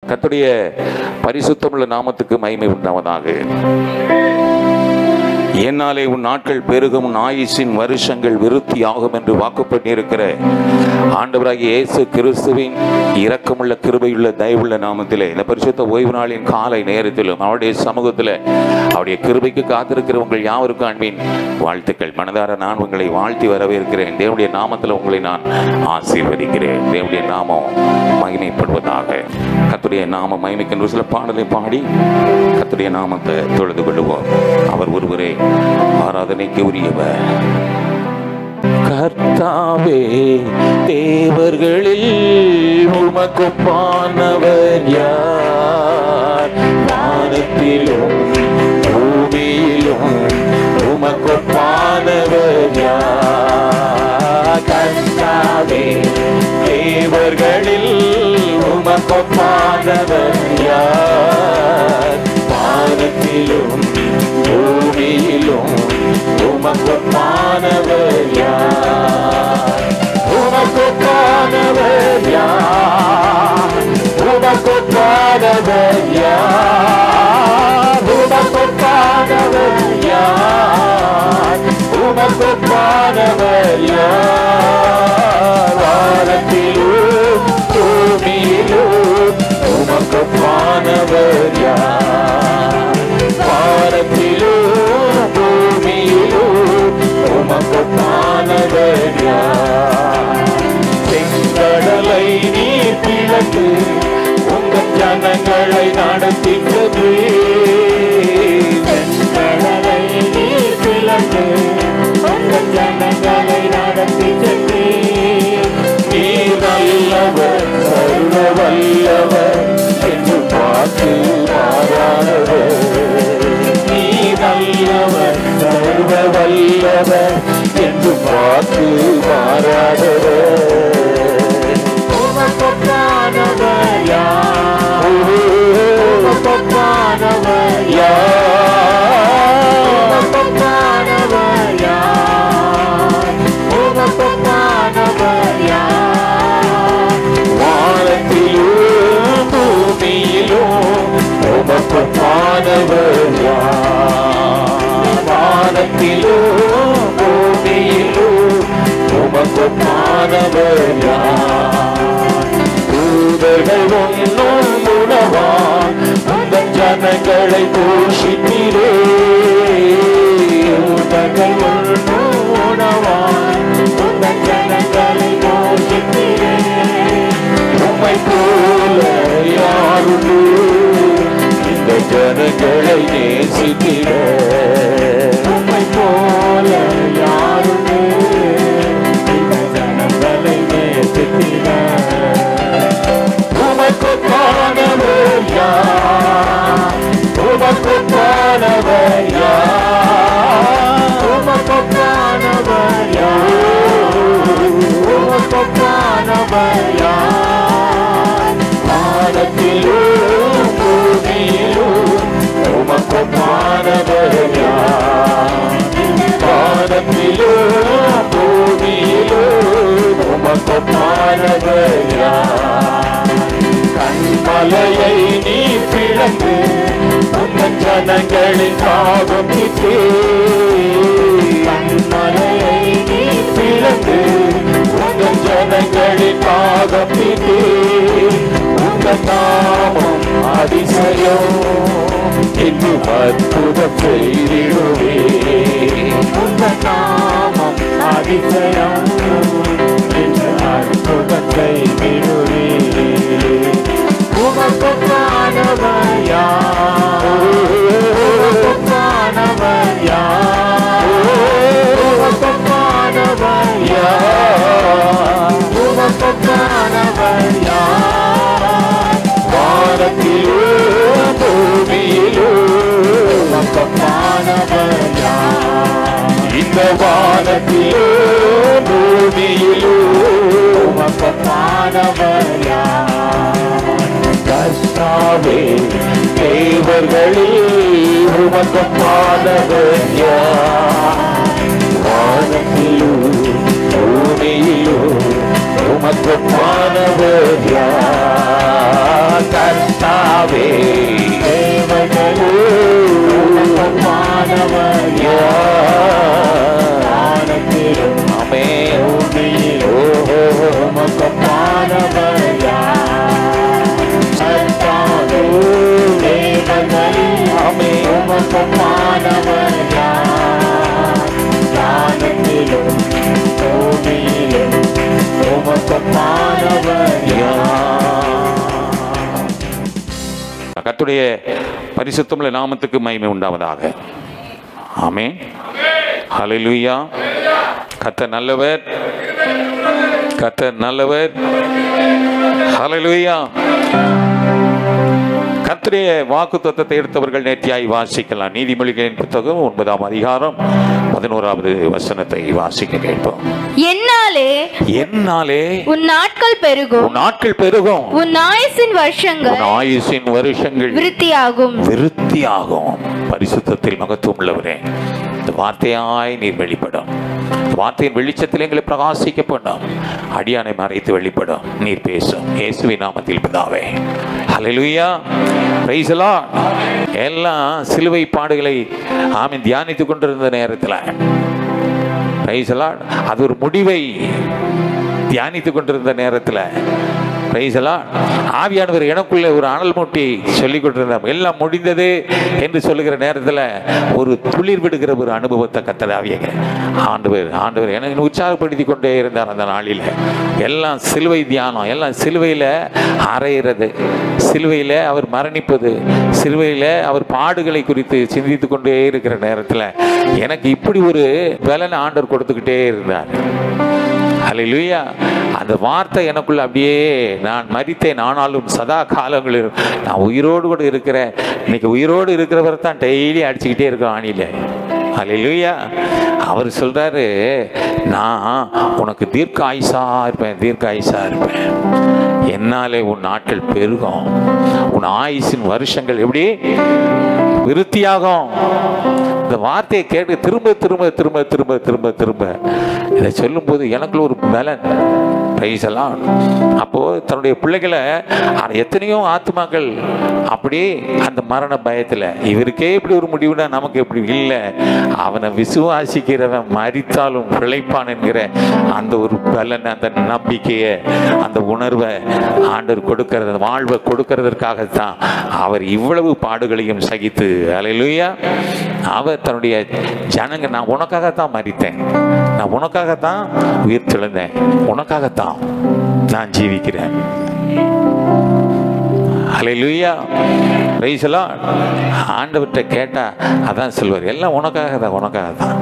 கர்த்தருடைய பரிசுத்தமுள்ள நாமத்துக்கு மகிமை உண்டாவதாக என்னாலே உன் நாட்கள் பெருகும் உன் ஆயுசின் வருஷங்கள் விருத்தியாகும் என்று வாக்குப்பட்டிருக்கிற ஆண்டவராகிய இயேசு கிறிஸ்துவின் இரக்கமுள்ள கிருபையுள்ள தயவுள்ள நாமத்திலே இந்த பரிசுத்த ஓய்வு நாளின் காலை நேரத்திலும் அவருடைய சமூகத்தில் அவருடைய கிருபைக்கு காத்திருக்கிற உங்கள் யாவருக்கும் அன்பின் வாழ்த்துக்கள் மனதார நான் உங்களை வாழ்த்தி வரவேற்கிறேன் தேவனுடைய நாமத்தில் உங்களை நான் ஆசீர்வதிக்கிறேன் தேவனுடைய நாமம் மகிமைப்படுவதாக கத்துடைய நாம மகிமைக்கின்ற சில பாடலை பாடி கத்துடைய நாமத்தை தொழுது கொள்ளுவோம் அவர் ஒருவரே ஆராதனைக்கு உரியவர் கர்த்தாவே தேவர்களில் உமக்குப்பானவர் யார் வானத்திலும் பூமியிலும் உமக்குப்பானவர் யார் கர்த்தாவே தேவர்களில் உமக்குப்பானவர் யார் வானத்திலும் பூமியிலும் உமக்குப்பானவர் யார் உமக்குப்பானவர் யார் உமக்குப்பானவர் யார் உமக்குப்பானவர் யார் உமக்குப்பானவர் யார் வானத்திலும் பூமியிலும் உமக்குப்பானவர் யார் வானத்திலும் பூமியிலும் உமக்குப்பானவர் யார் செங்கடலை நீர் பிளந்து உங்கள் ஜனங்களை நடத்திட்டது செங்கடலை நீர் பிளந்து உங்கள் ஜனங்களை நடத்தி சென்று நீர் நல்லவர் சர்வ வல்லவர் என்று பார்த்து மாறாதவர் நீ நல்லவர் சர்வ வல்லவர் என்று பார்த்து மாறாதவர் உமக்குப்பானவர் யார் உமக்குப்பானவர் யார் உமக்குப்பானவர் யார் உமக்குப்பானவர் யார் வானத்திலும் பூமியிலும் உமக்குப்பானவர் யார் வானத்திலும் பூமியிலும் உமக்குப்பானவர் யார் தூதர்கள் ஒன்றும் உணவான் உங்கள் ஜனங்களை போஷித்தீரே தூதர்கள் ஒன்றும் உணவான் உங்கள் ஜனங்களை போஷித்தீரே உம்மை போல யாருண்டு இந்த ஜனங்களை நேசித்திர உம்மை போல யாருண்டு இந்த ஜனங்களை நேசித்திர உமக்கு பானவர் யார் உமக்கு பானவர் யார் உமக்கு பானவர் யார் உமக்கு பானவர் யார் வானத்திலும் பூமியிலும் உமக்கு பானவர் யார் வானத்திலும் பூமியிலும் உமக்கு பானவர் யார் கண்மலையை நீ பிளந்து உங்கள் ஜனங்களின் பாவம் நீக்கே கண்மலையை நீ பிளந்து உங்கள் ஜனங்களின் பாவம் நீக்கே உங்கள் நாமம் அதிசயம் என்று அற்புதம் செய்திடுவே உங்கள் நாமம் அதிசயம் என்று அற்புதம் செய்திடுவே உமக்குப்பானவர் யார் உமக்குப்பானவர் யார் உமக்குப்பானவர் யார் உமக்குப்பானவர் யார் வானத்திலும் பூமியிலும் உமக்குப்பானவர் யார் இந்த வானத்திலும் பூமியிலும் உமக்குப்பானவர் யார் கர்த்தாவே தேவர்களில் உமக்கு பாடவர் யார் வானத்திலும் பூமியிலும் உமக்கு மாணவர் யார் கர்த்தாவே மாணவர் யார் ஆமே ஓஹோ உமக்கு மாணவர் ஆமே உமக்கு மாணவர் கத்துடைய பரிசுத்தமுள்ள நாமத்துக்கு மகிமை உண்டாவதாக ஆமே ஹalleluya கத்த நல்லவர் கத்த நல்லவர் ஹalleluya கர்த்தருடைய வாக்கு தத்தத்தை எடுத்தவர்கள் நேர்த்தியாய் வாசிக்கலாம் நீதிமொழிகளின் புத்தகம் ஒன்பதாம் அதிகாரம் பதினோராவது வசனத்தை வாசிக்க கேட்போம் என்னாலே என்னாலே உன் நாட்கள் பெருகும் உன் நாட்கள் பெருகும் உன் ஆயுசின் வருஷங்கள் உன் ஆயுசின் வருஷங்கள் விருத்தியாகும் விருத்தியாகும் பரிசுத்தத்தில் மகத்துவம் உள்ளவரே இந்த வார்த்தையாய் நீர் வெளிப்படும் இந்த வார்த்தையின் வெளிச்சத்தில் எங்களை பிரகாசிக்க பண்ணும் அடியானை மறைத்து வெளிப்படும் நீர் பேசும் இயேசுவின் நாமத்தில் பிதாவே ஹalleluya பிரைஸ் எல்லாம் சிலுவை பாடுகளை ஆமென் தியானித்துக் கொண்டிருந்த நேரத்தில் பிரைஸ் அது ஒரு முடிவை தியானித்துக் கொண்டிருந்த நேரத்தில் பிரைசலா ஆவியானவர் எனக்குள்ளே ஒரு அனல் மூட்டி சொல்லிக் கொண்டிருந்தார் எல்லாம் முடிந்தது என்று சொல்லுகிற நேரத்தில் ஒரு துளிர் விடுகிற ஒரு அனுபவத்தை கத்தர் ஆவியங்க ஆண்டவர் ஆண்டவர் எனக்கு உற்சாகப்படுத்தி கொண்டே இருந்தார் அந்த நாளில் எல்லாம் சிலுவை தியானம் எல்லாம் சிலுவையில் அறையிறது சிலுவையில் அவர் மரணிப்பது சிலுவையில் அவர் பாடுகளை குறித்து சிந்தித்து கொண்டே இருக்கிற நேரத்தில் எனக்கு இப்படி ஒரு பலனை ஆண்டவர் கொடுத்துக்கிட்டே இருந்தார் ஹalleluya அந்த வார்த்தை எனக்குள்ள அப்படியே நான் மரித்தேன் ஆனாலும் சதா காலங்களில் நான் உயிரோடு கூட இருக்கிறேன் இன்னைக்கு உயிரோடு இருக்கிறவர் தான் டெய்லி அடிச்சுக்கிட்டே இருக்கோம் ஆணியில் ஹalleluya அவர் சொல்றாரு நான் உனக்கு தீர்க்க ஆயுசா இருப்பேன் தீர்க்க ஆயுசா இருப்பேன் என்னாலே உன் நாட்கள் பெருகும் உன் ஆயுசின் வருஷங்கள் எப்படி விருத்தியாகும் இந்த வார்த்தையை கேட்டு திரும்ப திரும்ப திரும்ப திரும்ப திரும்ப திரும்ப இதை சொல்லும்போது எனக்குள்ள ஒரு பலன் பிரைஸ் எல்லாம் அப்போ தன்னுடைய பிள்ளைகளை ஆனா எத்தனையோ ஆத்மாக்கள் அப்படியே அந்த மரண பயத்துல இவருக்கே இப்படி ஒரு முடிவுனா நமக்கு எப்படி இல்லை அவனை விசுவாசிக்கிறவன் மறித்தாலும் பிழைப்பான் என்கிற அந்த ஒரு பலன் அந்த நம்பிக்கையை அந்த உணர்வை ஆண்டவர் கொடுக்கிறது வாழ்வை கொடுக்கறதற்காகத்தான் அவர் இவ்வளவு பாடுகளையும் சகித்து அலையிலுயா அவர் தன்னுடைய ஜனங்க நான் உனக்காகத்தான் மறித்தேன் நான் உனக்காகத்தான் உயிர் தெழுந்தேன் உனக்காகத்தான் நான் ஜீவிக்கிறேன் அலையிலுயா ரைசலா ஆண்டவர்கிட்ட கேட்டா அதான் சொல்வார் எல்லாம் உனக்காக தான் உனக்காக தான்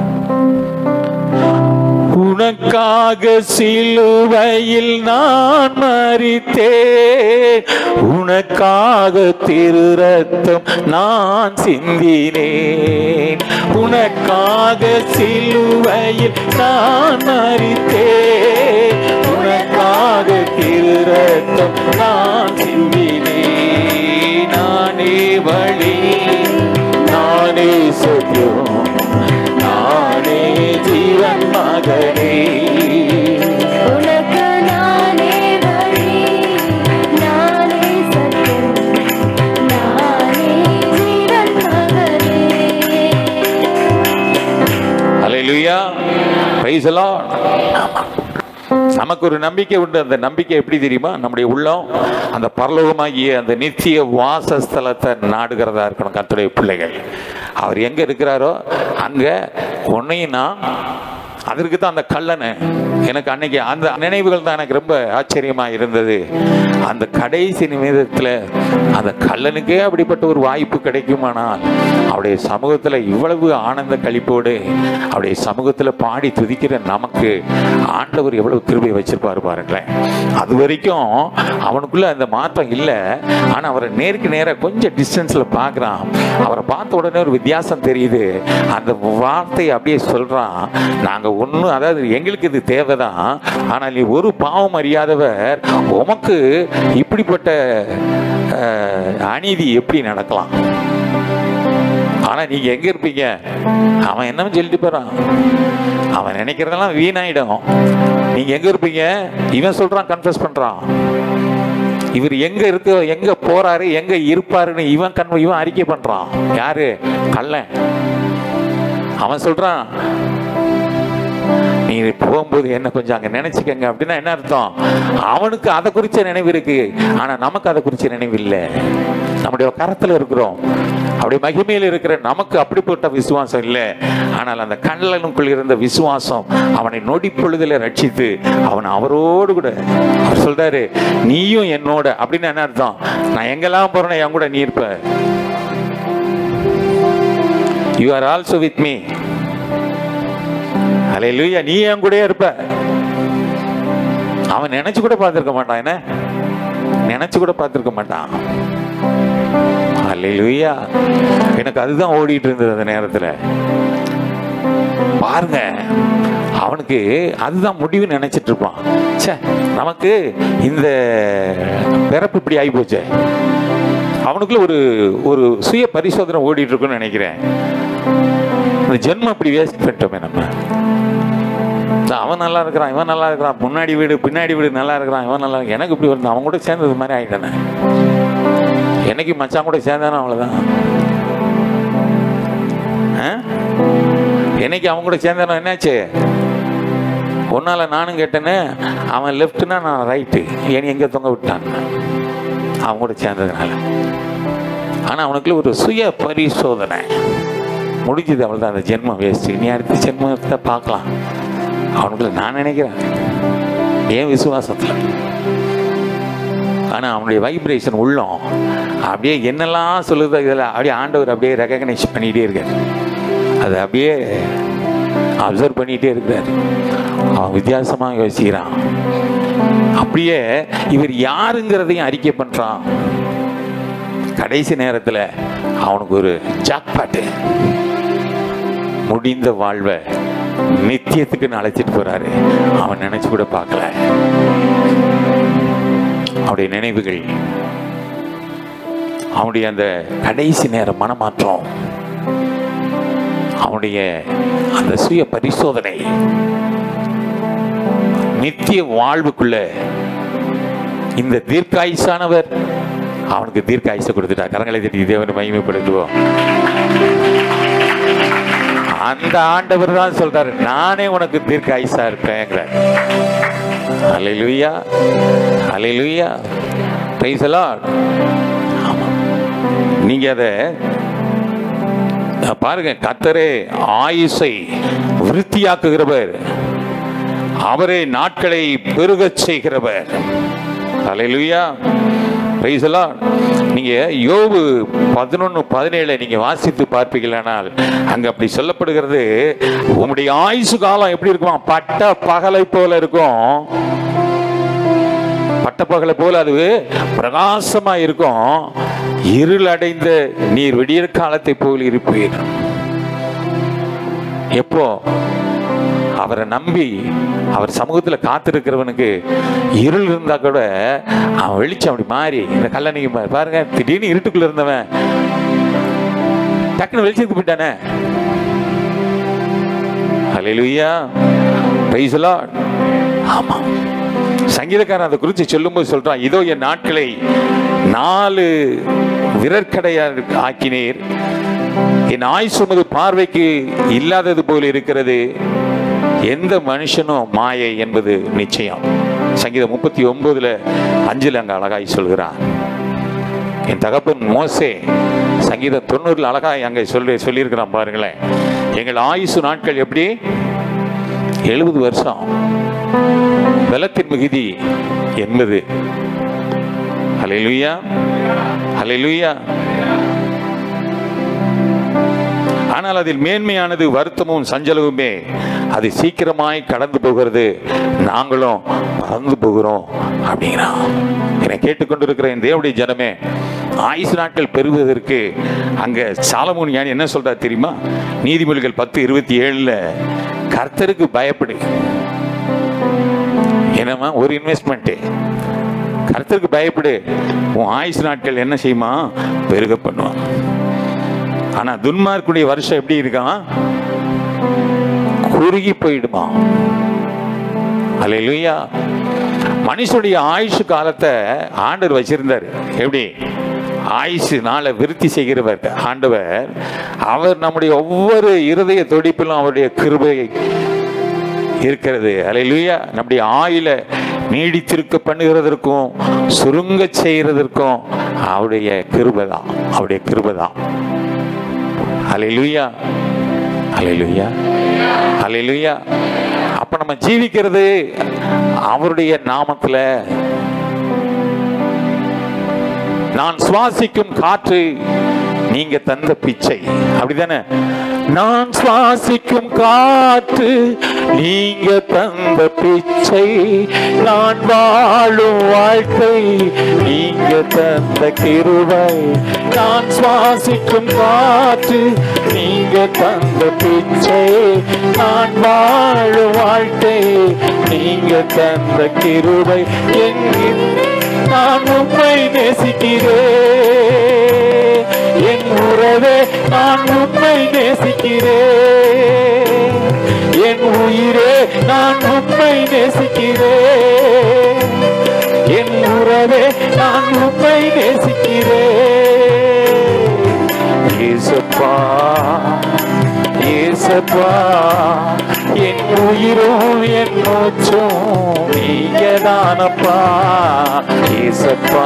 உனக்காக சிலுவையில் நான் மறித்தேன் உனக்காக திரு ரத்தம் நான் சிந்தினேன் உனக்காக சிலுவையில் நான் மறித்தேன் உனக்காக திரு ரத்தம் நான் சிந்தினேன் நானே வழி நானே சத்தியம் நானே ஜீவன் மகனே உனக்கு நானே வழி நானே சத்தியம் நானே ஜீவன் மகனே அல்லேலூயா பிரைஸ் நமக்கு ஒரு நம்பிக்கை உண்டு அந்த நம்பிக்கை எப்படி தெரியுமா நம்முடைய உள்ளம் அந்த பரலோகமாகிய அந்த நித்திய வாசஸ்தலத்தை நாடுகிறதா இருக்கணும் கர்த்தருடைய பிள்ளைகள் அவர் எங்க இருக்கிறாரோ அங்க உன்னையும் நான் அதற்கு தான் அந்த கல்லணை எனக்கு அன்னைக்கு அந்த நினைவுகள் தான் எனக்கு ரொம்ப ஆச்சரியமா இருந்தது அந்த கடைசி நிமிடத்தில் அந்த கல்லனுக்கே அப்படிப்பட்ட ஒரு வாய்ப்பு கிடைக்குமானால் அவருடைய சமூகத்தில் இவ்வளவு ஆனந்த கழிப்போடு அவருடைய சமூகத்தில் பாடி துதிக்கிற நமக்கு ஆண்டவர் எவ்வளவு கிருபை வச்சிருப்பாரு பாருங்களேன் அது வரைக்கும் அவனுக்குள்ள அந்த மாற்றம் இல்லை ஆனால் அவரை நேருக்கு நேராக கொஞ்சம் டிஸ்டன்ஸில் பார்க்குறான் அவரை பார்த்த உடனே ஒரு வித்தியாசம் தெரியுது அந்த வார்த்தையை அப்படியே சொல்கிறான் நாங்கள் ஒன்றும் அதாவது எங்களுக்கு இது தேவைதான் ஆனால் நீ ஒரு பாவம் அறியாதவர் உமக்கு இப்படிப்பட்ட அஹ், அநீதி எப்படி நடக்கலாம் ஆனா நீங்க எங்க இருப்பீங்க அவன் என்னன்னு சொல்லிட்டு போறான் அவன் நினைக்கிறதெல்லாம் வீணாயிடும் நீங்க எங்க இருப்பீங்க இவன் சொல்றான் கன்ஃபஸ் பண்றான் இவர் எங்க இருக்க எங்க போறாரு எங்க இருப்பாருன்னு இவன் கண் இவன் அறிக்கை பண்றான் யாரு கள்ளன் அவன் சொல்றான் நீ போகும்போது என்ன கொஞ்சம் அங்க நினைச்சுக்கங்க அப்படின்னா என்ன அர்த்தம் அவனுக்கு அதை குறிச்ச நினைவு இருக்கு ஆனா நமக்கு அதை குறிச்ச நினைவு இல்லை நம்முடைய கரத்துல இருக்கிறோம் அப்படியே மகிமையில் இருக்கிற நமக்கு அப்படிப்பட்ட விசுவாசம் இல்லை ஆனால் அந்த கண்ணனுக்குள் இருந்த விசுவாசம் அவனை நொடி பொழுதுல ரட்சித்து அவன் அவரோடு கூட அவர் சொல்றாரு நீயும் என்னோட அப்படின்னு என்ன அர்த்தம் நான் எங்கெல்லாம் போறேன் என் கூட நீ இருப்ப you are also with me அலையிலுயா நீ என் கூடயே இருப்ப அவன் நினைச்சு கூட பார்த்திருக்க மாட்டான் என்ன நினைச்சு கூட பார்த்திருக்க மாட்டான் அலையிலுயா எனக்கு அதுதான் ஓடிட்டு இருந்தது அந்த நேரத்துல பாருங்க அவனுக்கு அதுதான் முடிவு நினைச்சிட்டு இருப்பான் ச்சே நமக்கு இந்த பிறப்பு இப்படி ஆகி போச்சே அவனுக்குள்ள ஒரு ஒரு சுய பரிசோதனை ஓடிட்டு இருக்குன்னு நினைக்கிறேன் இந்த ஜென்மம் இப்படி வேஸ்ட் பண்ணிட்டோமே நம்ம இந்த அவன் நல்லா இருக்கிறான் இவன் நல்லா இருக்கிறான் முன்னாடி வீடு பின்னாடி வீடு நல்லா இருக்கிறான் இவன் நல்லா இருக்கு. எனக்கு இப்படி வருது அவன் கூட சேர்ந்தது மாதிரி ஆயிட்டானே என்னைக்கு மச்சான் கூட சேர்ந்தானோ அவ்வளோதான் ஆ? என்னைக்கு அவன் கூட சேர்ந்தானோ என்னாச்சு ஒன்னால நானும் கேட்டேன்னு அவன் லெஃப்ட்னா நான் ரைட்டு ஏன் எங்கே தொங்க விட்டான் அவன் கூட சேர்ந்ததுனால ஆனால் அவனுக்குள்ள ஒரு சுய பரிசோதனை முடிஞ்சது அவள் தான் அந்த ஜென்மம் வேஸ்ட் நீ அடுத்த ஜென்மத்தை பார்க்கலாம் அவனுக்குள்ள நான் நினைக்கிறேன் ஏன் விசுவாசத்தில் ஆனால் அவனுடைய வைப்ரேஷன் உள்ளம் அப்படியே என்னெல்லாம் சொல்லுதோ இதில் அப்படியே ஆண்டவர் அப்படியே ரெகக்னைஸ் பண்ணிகிட்டே இருக்கார் அதை அப்படியே அப்சர்வ் பண்ணிகிட்டே இருக்கிறார் அவன் வித்தியாசமாக யோசிக்கிறான் அப்படியே இவர் யாருங்கிறதையும் அறிக்கை பண்ணுறான் கடைசி நேரத்தில் அவனுக்கு ஒரு ஜாக்பாட்டு முடிந்த வாழ்வை நித்தியத்துக்குன்னு அழைச்சிட்டு போறாரு அவன் நினைச்சு கூட பார்க்கல அவனுடைய நினைவுகள் அவனுடைய அந்த கடைசி நேர மனமாற்றம் அவனுடைய அந்த சுய பரிசோதனை நித்திய வாழ்வுக்குள்ள இந்த தீர்க்காயுசானவர் அவனுக்கு தீர்க்காயுசை கொடுத்துட்டார் கரங்களை தட்டி தேவனை மகிமைப்படுத்துவோம் அந்த ஆண்டவர் தான் சொல்றாரு நானே உனக்கு தீர்க்க ஐசா இருப்பேங்கிறார் அலையிலுயா அலையிலுயா பிரைஸ் எல்லாம் நீங்க அதை பாருங்க கத்தரே ஆயுசை விருத்தியாக்குகிறவர் அவரே நாட்களை பெருகச் செய்கிறவர் அலையிலுயா பிரைஸ் எல்லாம் நீங்க யோபு பதினொன்று பதினேழு நீங்க வாசித்து பார்ப்பீர்களானால் அங்க அப்படி சொல்லப்படுகிறது உங்களுடைய ஆயுசு காலம் எப்படி இருக்குமா பட்ட பகலை போல இருக்கும் பட்ட பகலை போல அது பிரகாசமா இருக்கும் இருள் அடைந்த நீர் விடியற் காலத்தை போல் இருப்பீர் எப்போ அவரை நம்பி அவர் சமூகத்தில் காத்திருக்கிறவனுக்கு இருள் இருந்தா கூட அவன் வெளிச்சம் அப்படி மாறி இந்த கல்லணைக்கு மா- பாருங்க திடீர்னு இருட்டுக்குள்ள இருந்தவன் டக்குன்னு வெளிச்சத்துக்கு போயிட்டானே ஹalleluya praise the lord ஆமா சங்கீதக்காரன் அதை குறித்து சொல்லும்போது சொல்றான் இதோ என் நாட்களை நாலு விரற்கடையா ஆக்கினீர் என் ஆயுசு உமது பார்வைக்கு இல்லாதது போல் இருக்கிறது எந்த மனுஷனும் மாயை என்பது நிச்சயம் சங்கீதம் முப்பத்தி ஒன்பதுல அஞ்சுல அங்க அழகாய் சொல்கிறான் என் தகப்பன் மோசே சங்கீதம் தொண்ணூறுல அழகாய் அங்க சொல்லி சொல்லியிருக்கிறான் பாருங்களேன் எங்கள் ஆயுசு நாட்கள் எப்படி எழுபது வருஷம் பலத்தின் மிகுதி எண்பது ஹalleluya ஹalleluya ஆனால் அதில் மேன்மையானது வருத்தமும் சஞ்சலவுமே அது சீக்கிரமாய் கடந்து போகிறது நாங்களும் பறந்து போகிறோம் அப்படிங்கிறான் என்னை கேட்டுக்கொண்டிருக்கிற என் தேவடைய ஜனமே ஆயுசு நாட்கள் பெறுவதற்கு அங்க சாலமோன் ஞானி என்ன சொல்றார் தெரியுமா நீதிமொழிகள் பத்து இருபத்தி ஏழுல கர்த்தருக்கு பயப்படு என்னம்மா ஒரு இன்வெஸ்ட்மெண்ட் கர்த்தருக்கு பயப்படு உன் ஆயுசு நாட்கள் என்ன செய்யுமா பெருக பண்ணுவான் ஆனா துன்மார்க்குடைய வருஷம் எப்படி இருக்கான் குறுகி போயிடுமா அல்லேலூயா மனுஷனுடைய ஆயுஷ் காலத்தை ஆண்டவர் வச்சிருந்தார் எப்படி ஆயுசு நாளை விருத்தி செய்கிறவர் ஆண்டவர் அவர் நம்முடைய ஒவ்வொரு இருதய துடிப்பிலும் அவருடைய கிருபை இருக்கிறது அல்லேலூயா நம்முடைய ஆயில நீடித்திருக்க பண்ணுகிறதற்கும் சுருங்க செய்கிறதற்கும் அவருடைய கிருபை தான் அவருடைய கிருபை தான் அல்லேலூயா அல்லேலூயா அல்லேலூயா அப்ப நம்ம ஜீவிக்கிறது அவருடைய நாமத்துல நான் சுவாசிக்கும் காற்று நீங்க தந்த பிச்சை அப்படிதானே நான் சுவாசிக்கும் காற்று நீங்க தந்த பிச்சை நான் வாழும் வாழ்க்கை நீங்க தந்த கிருபை நான் சுவாசிக்கும் காற்று நீங்க தந்த பிச்சை நான் வாழும் வாழ்க்கை நீங்க தந்த கிருபை எங்கின் நான் உண்மை நேசிக்கிறேன் என் உறவே நான் உண்மை நேசிக்கிறேன் என் உயிரே நான் உண்மை நேசிக்கிறேன் என் உறவே நான் உண்மை நேசிக்கிறேன் இயேசப்பா இயேசப்பா என் உயிரும் என் மூச்சும் நீங்க தானப்பா இயேசப்பா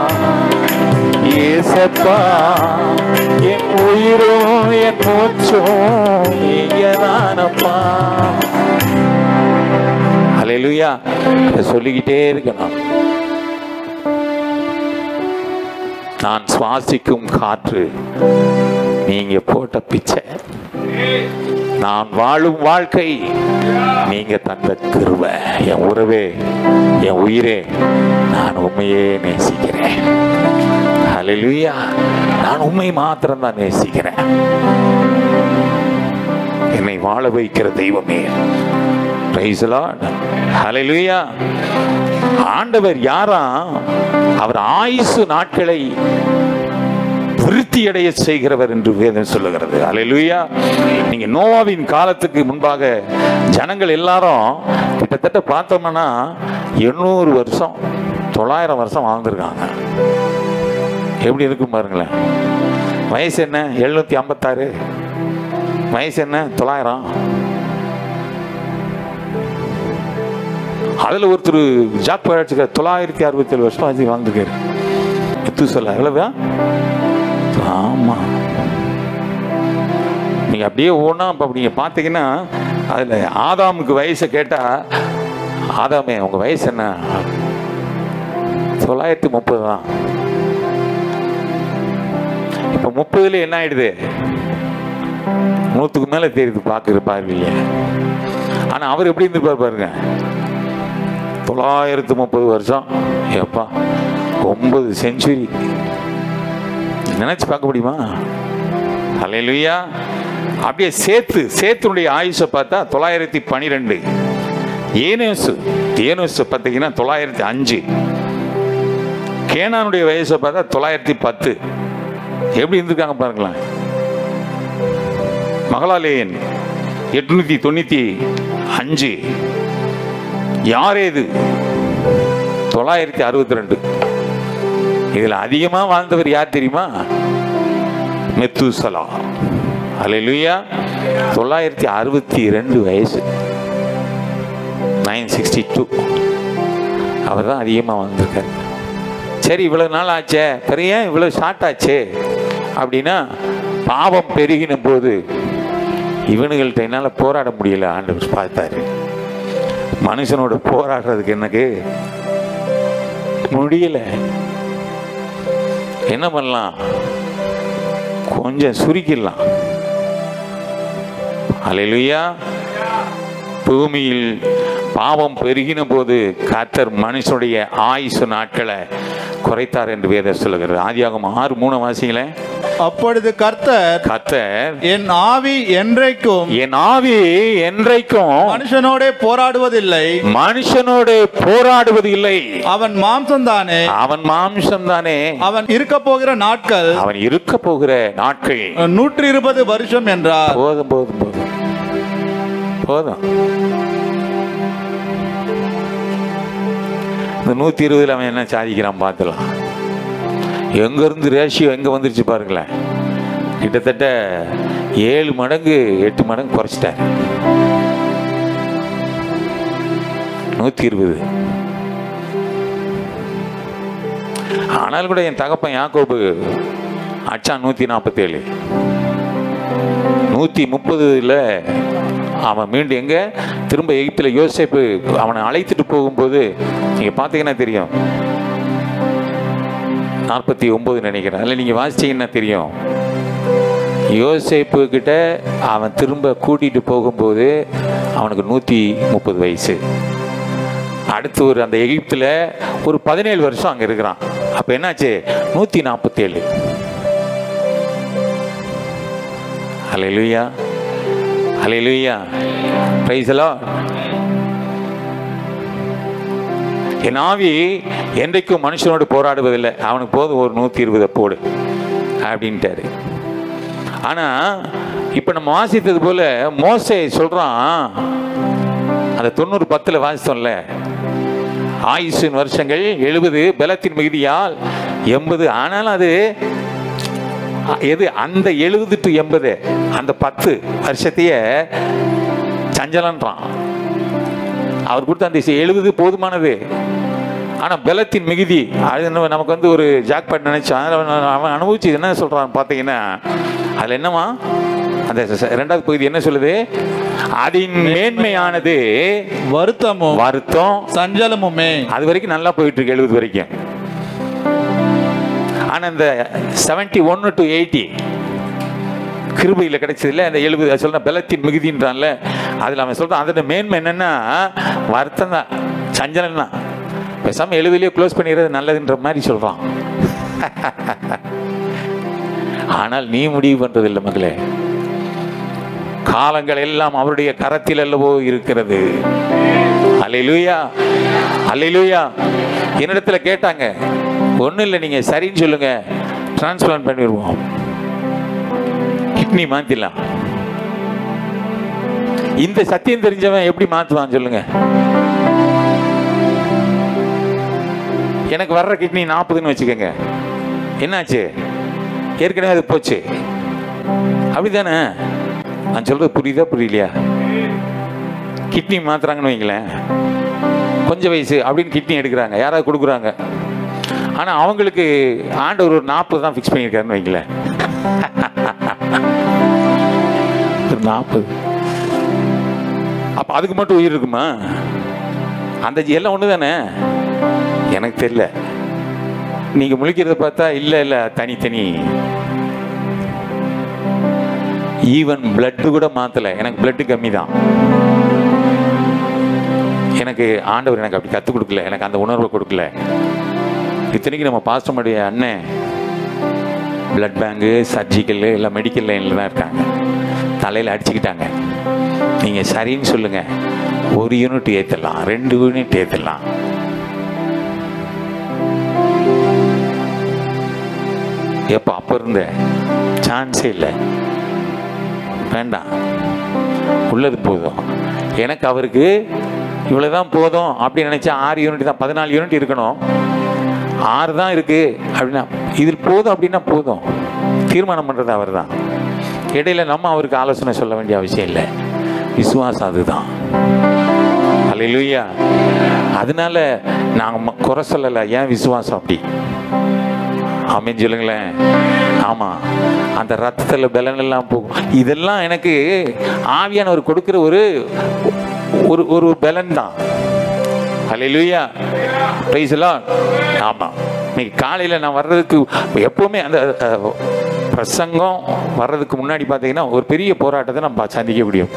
இயேசப்பா என் உயிரும் என் மூச்சும் நீங்க தானப்பா அலையிலுயா சொல்லிக்கிட்டே இருக்கணும் நான் சுவாசிக்கும் காற்று நீங்க போட்ட பிச்சை நான் வாழும் வாழ்க்கை நீங்க தந்த கிருபை என் உறவே என் உயிரே நான் உண்மையே நேசிக்கிறேன் ஹalleluya நான் உண்மை மாத்திரம் தான் நேசிக்கிறேன் என்னை வாழ வைக்கிற தெய்வமே Praise the Lord. Hallelujah. ஆண்டவர் யாரா அவர் ஆயுசு நாட்களை விருத்தியடைய செய்கிறவர் என்று வேதம் சொல்லுகிறது அல்லேலூயா நீங்க நோவாவின் காலத்துக்கு முன்பாக ஜனங்கள் எல்லாரும் கிட்டத்தட்ட பார்த்தோம்னா எண்ணூறு வருஷம் தொள்ளாயிரம் வருஷம் வாழ்ந்திருக்காங்க எப்படி இருக்கும் பாருங்களேன் வயசு என்ன எழுநூத்தி ஐம்பத்தாறு வயசு என்ன தொள்ளாயிரம் அதுல ஒருத்தர் ஜாக் பழச்சுக்க தொள்ளாயிரத்தி அறுபத்தி ஏழு வருஷம் அது வாழ்ந்துருக்காரு எத்து சொல்ல எவ்வளவுயா ஆமா நீங்க அப்படியே ஒவ்வொன்றா இப்போ நீங்க பார்த்தீங்கன்னா அதுல ஆதாமுக்கு வயசை கேட்டா ஆதாமே உங்க வயசு என்ன தொள்ளாயிரத்தி முப்பது தான் இப்போ முப்பதுல என்ன ஆயிடுது நூற்றுக்கு மேலே தெரியுது பார்க்குற பார்வையில ஆனால் அவர் எப்படி இருந்திருப்பார் பாருங்க தொள்ளாயிரத்து முப்பது வருஷம் எப்பா ஒன்பது செஞ்சுரி நினைச்சு பார்க்க முடியுமா அல்லேலூயா அப்படியே சேத்து சேத்துனுடைய ஆயுஷை பார்த்தா தொள்ளாயிரத்தி பனிரெண்டு ஏனேசு ஏனேசு பார்த்தீங்கன்னா தொள்ளாயிரத்தி அஞ்சு கேனானுடைய வயசை பார்த்தா தொள்ளாயிரத்தி பத்து எப்படி இருந்திருக்காங்க பாருங்களேன் மகளாலேயன் எட்நூத்தி தொண்ணூத்தி அஞ்சு யாரேது தொள்ளாயிரத்தி அறுபத்தி ரெண்டு இதுல அதிகமா வாழ்ந்தவர் யார் தெரியுமா மெத்துசலா அல்லேலூயா தொள்ளாயிரத்தி அறுபத்தி ரெண்டு வயசு நைன் சிக்ஸ்டி டூ அவர் தான் அதிகமாக வந்திருக்காரு சரி இவ்வளோ நாள் ஆச்சே பெரிய இவ்வளோ ஷார்ட் ஆச்சே அப்படின்னா பாவம் பெருகின போது இவனுங்கள்ட்ட என்னால் போராட முடியல ஆண்டவர் பார்த்தாரு மனுஷனோட போராடுறதுக்கு எனக்கு முடியல என்ன பண்ணலாம் கொஞ்சம் சுருக்கிடலாம் அலையிலுயா பூமியில் பாவம் பெருகின போது கர்த்தர் மனுஷனுடைய ஆயுசு நாட்களை குறைத்தார் என்று வேதம் சொல்லுகிறது ஆதியாகம் ஆறு மூணு வாசிங்களே அப்பொழுது கர்த்தர் கர்த்தர் என் ஆவி என்றைக்கும் என் ஆவி என்றைக்கும் மனுஷனோடே போராடுவதில்லை மனுஷனோடு போராடுவது இல்லை அவன் மாம்சம்தானே அவன் மாம்சம் தானே அவன் இருக்க போகிற நாட்கள் அவன் இருக்க போகிற நாட்கள் நூற்றி இருபது வருஷம் என்றார் போதும் போதும் போதும் போதும் இந்த நூற்றி இருபதில் அவன் என்ன சாதிக்கிறான் பார்த்துலாம் எங்கேருந்து ரேஷியோ எங்கே வந்துருச்சு பாருங்களேன் கிட்டத்தட்ட ஏழு மடங்கு எட்டு மடங்கு குறைச்சிட்டார் நூற்றி இருபது ஆனால் கூட என் தகப்பன் யாக்கோபு அச்சான் நூற்றி நாற்பத்தேழு நூற்றி முப்பதுல அவன் மீண்டும் எங்கே திரும்ப எகிப்தில் யோசேப்பு அவனை அழைத்துட்டு போகும்போது நீங்கள் பார்த்தீங்கன்னா தெரியும் நாற்பத்தி ஒம்பது நினைக்கிறேன் அதில் நீங்கள் வாசிச்சீங்கன்னா தெரியும் யோசேப்பு கிட்ட அவன் திரும்ப கூட்டிகிட்டு போகும்போது அவனுக்கு நூற்றி முப்பது வயசு அடுத்து ஒரு அந்த எகிப்தில் ஒரு பதினேழு வருஷம் அங்கே இருக்கிறான் அப்போ என்னாச்சு நூற்றி நாற்பத்தேழு ஹalleluya ஹalleluya praise the lord என் ஆவி என்றைக்கும் மனுஷனோடு போராடுவதில்லை அவனுக்கு போதும் ஒரு நூற்றி இருபதை போடு அப்படின்ட்டாரு ஆனால் இப்போ நம்ம வாசித்தது போல மோசே சொல்கிறான் அந்த தொண்ணூறு பத்தில் வாசித்தோம்ல ஆயுஷின் வருஷங்கள் எழுபது பலத்தின் மிகுதியால் எண்பது ஆனாலும் அது எது அந்த எழுபது டு எண்பது அந்த பத்து வருஷத்தையே சஞ்சலன்றான் அவர் கொடுத்த அந்த எழுபது போதுமானது ஆனால் பலத்தின் மிகுதி அது நம்ம- நமக்கு வந்து ஒரு ஜாக்பாட் நினைச்சான் அவன் அவன் அனுபவிச்சு என்ன சொல்றான் பார்த்தீங்கன்னா அதில் என்னமா அந்த ச- ரெண்டாவது பகுதி என்ன சொல்லுது அதின் மேன்மையானது வருத்தமும் வருத்தம் சஞ்சலமுமே அது வரைக்கும் நல்லா போயிட்டு இருக்கு எழுபது வரைக்கும் ஆனா இந்த செவன்டி ஒன்னு டு எயிட்டி கிருபையில் கிடைச்சதுல அந்த எழுபது சொல்ற பலத்தின் மிகுதின்றான்ல அதில் அவன் சொல்றான் அதோட மேன்மை என்னன்னா வருத்தம் தான் சஞ்சலம் தான் பேசாம எழுபதுலயே க்ளோஸ் பண்ணிடுறது நல்லதுன்ற மாதிரி சொல்றான் ஆனால் நீ முடிவு பண்றது இல்லை மகளே காலங்கள் எல்லாம் அவருடைய கரத்தில் அல்லவோ இருக்கிறது அல்லேலூயா அல்லேலூயா என்னிடத்துல கேட்டாங்க ஒன்றும் இல்லை நீங்கள் சரின்னு சொல்லுங்க டிரான்ஸ்பிளான்ட் பண்ணிடுவோம் கிட்னி மாத்திடலாம் இந்த சத்தியம் தெரிஞ்சவன் எப்படி மாத்துவான் சொல்லுங்க எனக்கு வர்ற கிட்னி நாற்பதுன்னு வச்சுக்கோங்க என்னாச்சு ஏற்கனவே அது போச்சு அப்படிதானே நான் சொல்றது புரியுதா புரியலையா கிட்னி மாத்துறாங்கன்னு வைங்களேன் கொஞ்சம் வயசு அப்படின்னு கிட்னி எடுக்கிறாங்க யாராவது கொடுக்குறாங்க ஆனால் அவங்களுக்கு ஆண்டவர் ஒரு நாற்பது தான் ஃபிக்ஸ் பண்ணியிருக்காருன்னு வைங்களேன் ஒரு நாற்பது அப்போ அதுக்கு மட்டும் உயிர் இருக்குமா அந்த ஜி- எல்லாம் ஒன்று தானே எனக்கு தெரியல நீங்கள் முழிக்கிறத பார்த்தா இல்லை இல்லை தனித்தனி ஈவன் பிளட்டு கூட மாற்றலை எனக்கு பிளட்டு கம்மி தான் எனக்கு ஆண்டவர் எனக்கு அப்படி கற்றுக் கொடுக்கல எனக்கு அந்த உணர்வை கொடுக்கல இத்தனைக்கு நம்ம பாஸ்டமுடைய அண்ணன் பிளட் பேங்கு சர்ஜிக்கல் எல்லாம் மெடிக்கல் லைனில் தான் இருக்காங்க தலையில் அடிச்சுக்கிட்டாங்க நீங்கள் சரின்னு சொல்லுங்கள் ஒரு யூனிட் ஏற்றலாம் ரெண்டு யூனிட் ஏற்றலாம் எப்போ அப்போ இருந்த சான்ஸே இல்லை வேண்டாம் உள்ளது போதும் எனக்கு அவருக்கு இவ்வளோதான் போதும் அப்படின்னு நினச்சா ஆறு யூனிட் தான் பதினாலு யூனிட் இருக்கணும் ஆறு தான் இருக்கு அப்படின்னா இதில் போதும் அப்படின்னா போதும் தீர்மானம் பண்ணுறது அவர் தான் இடையில நம்ம அவருக்கு ஆலோசனை சொல்ல வேண்டிய அவசியம் இல்லை விசுவாசம் அதுதான் அல்லேலூயா அதனால நாங்கள் குறை சொல்லலை ஏன் விசுவாசம் அப்படி ஆமென் சொல்லுங்களேன் ஆமா அந்த ரத்தத்தில் பலன் எல்லாம் போகும் இதெல்லாம் எனக்கு ஆவியானவர் கொடுக்கிற ஒரு ஒரு ஒரு பலன் தான் ஹalleluya praise the lord ஆமா இன்னைக்கு காலையில் நான் வர்றதுக்கு எப்பவுமே அந்த அஹ், பிரசங்கம் வர்றதுக்கு முன்னாடி பார்த்தீங்கன்னா ஒரு பெரிய போராட்டத்தை நம்ம சந்திக்க முடியும்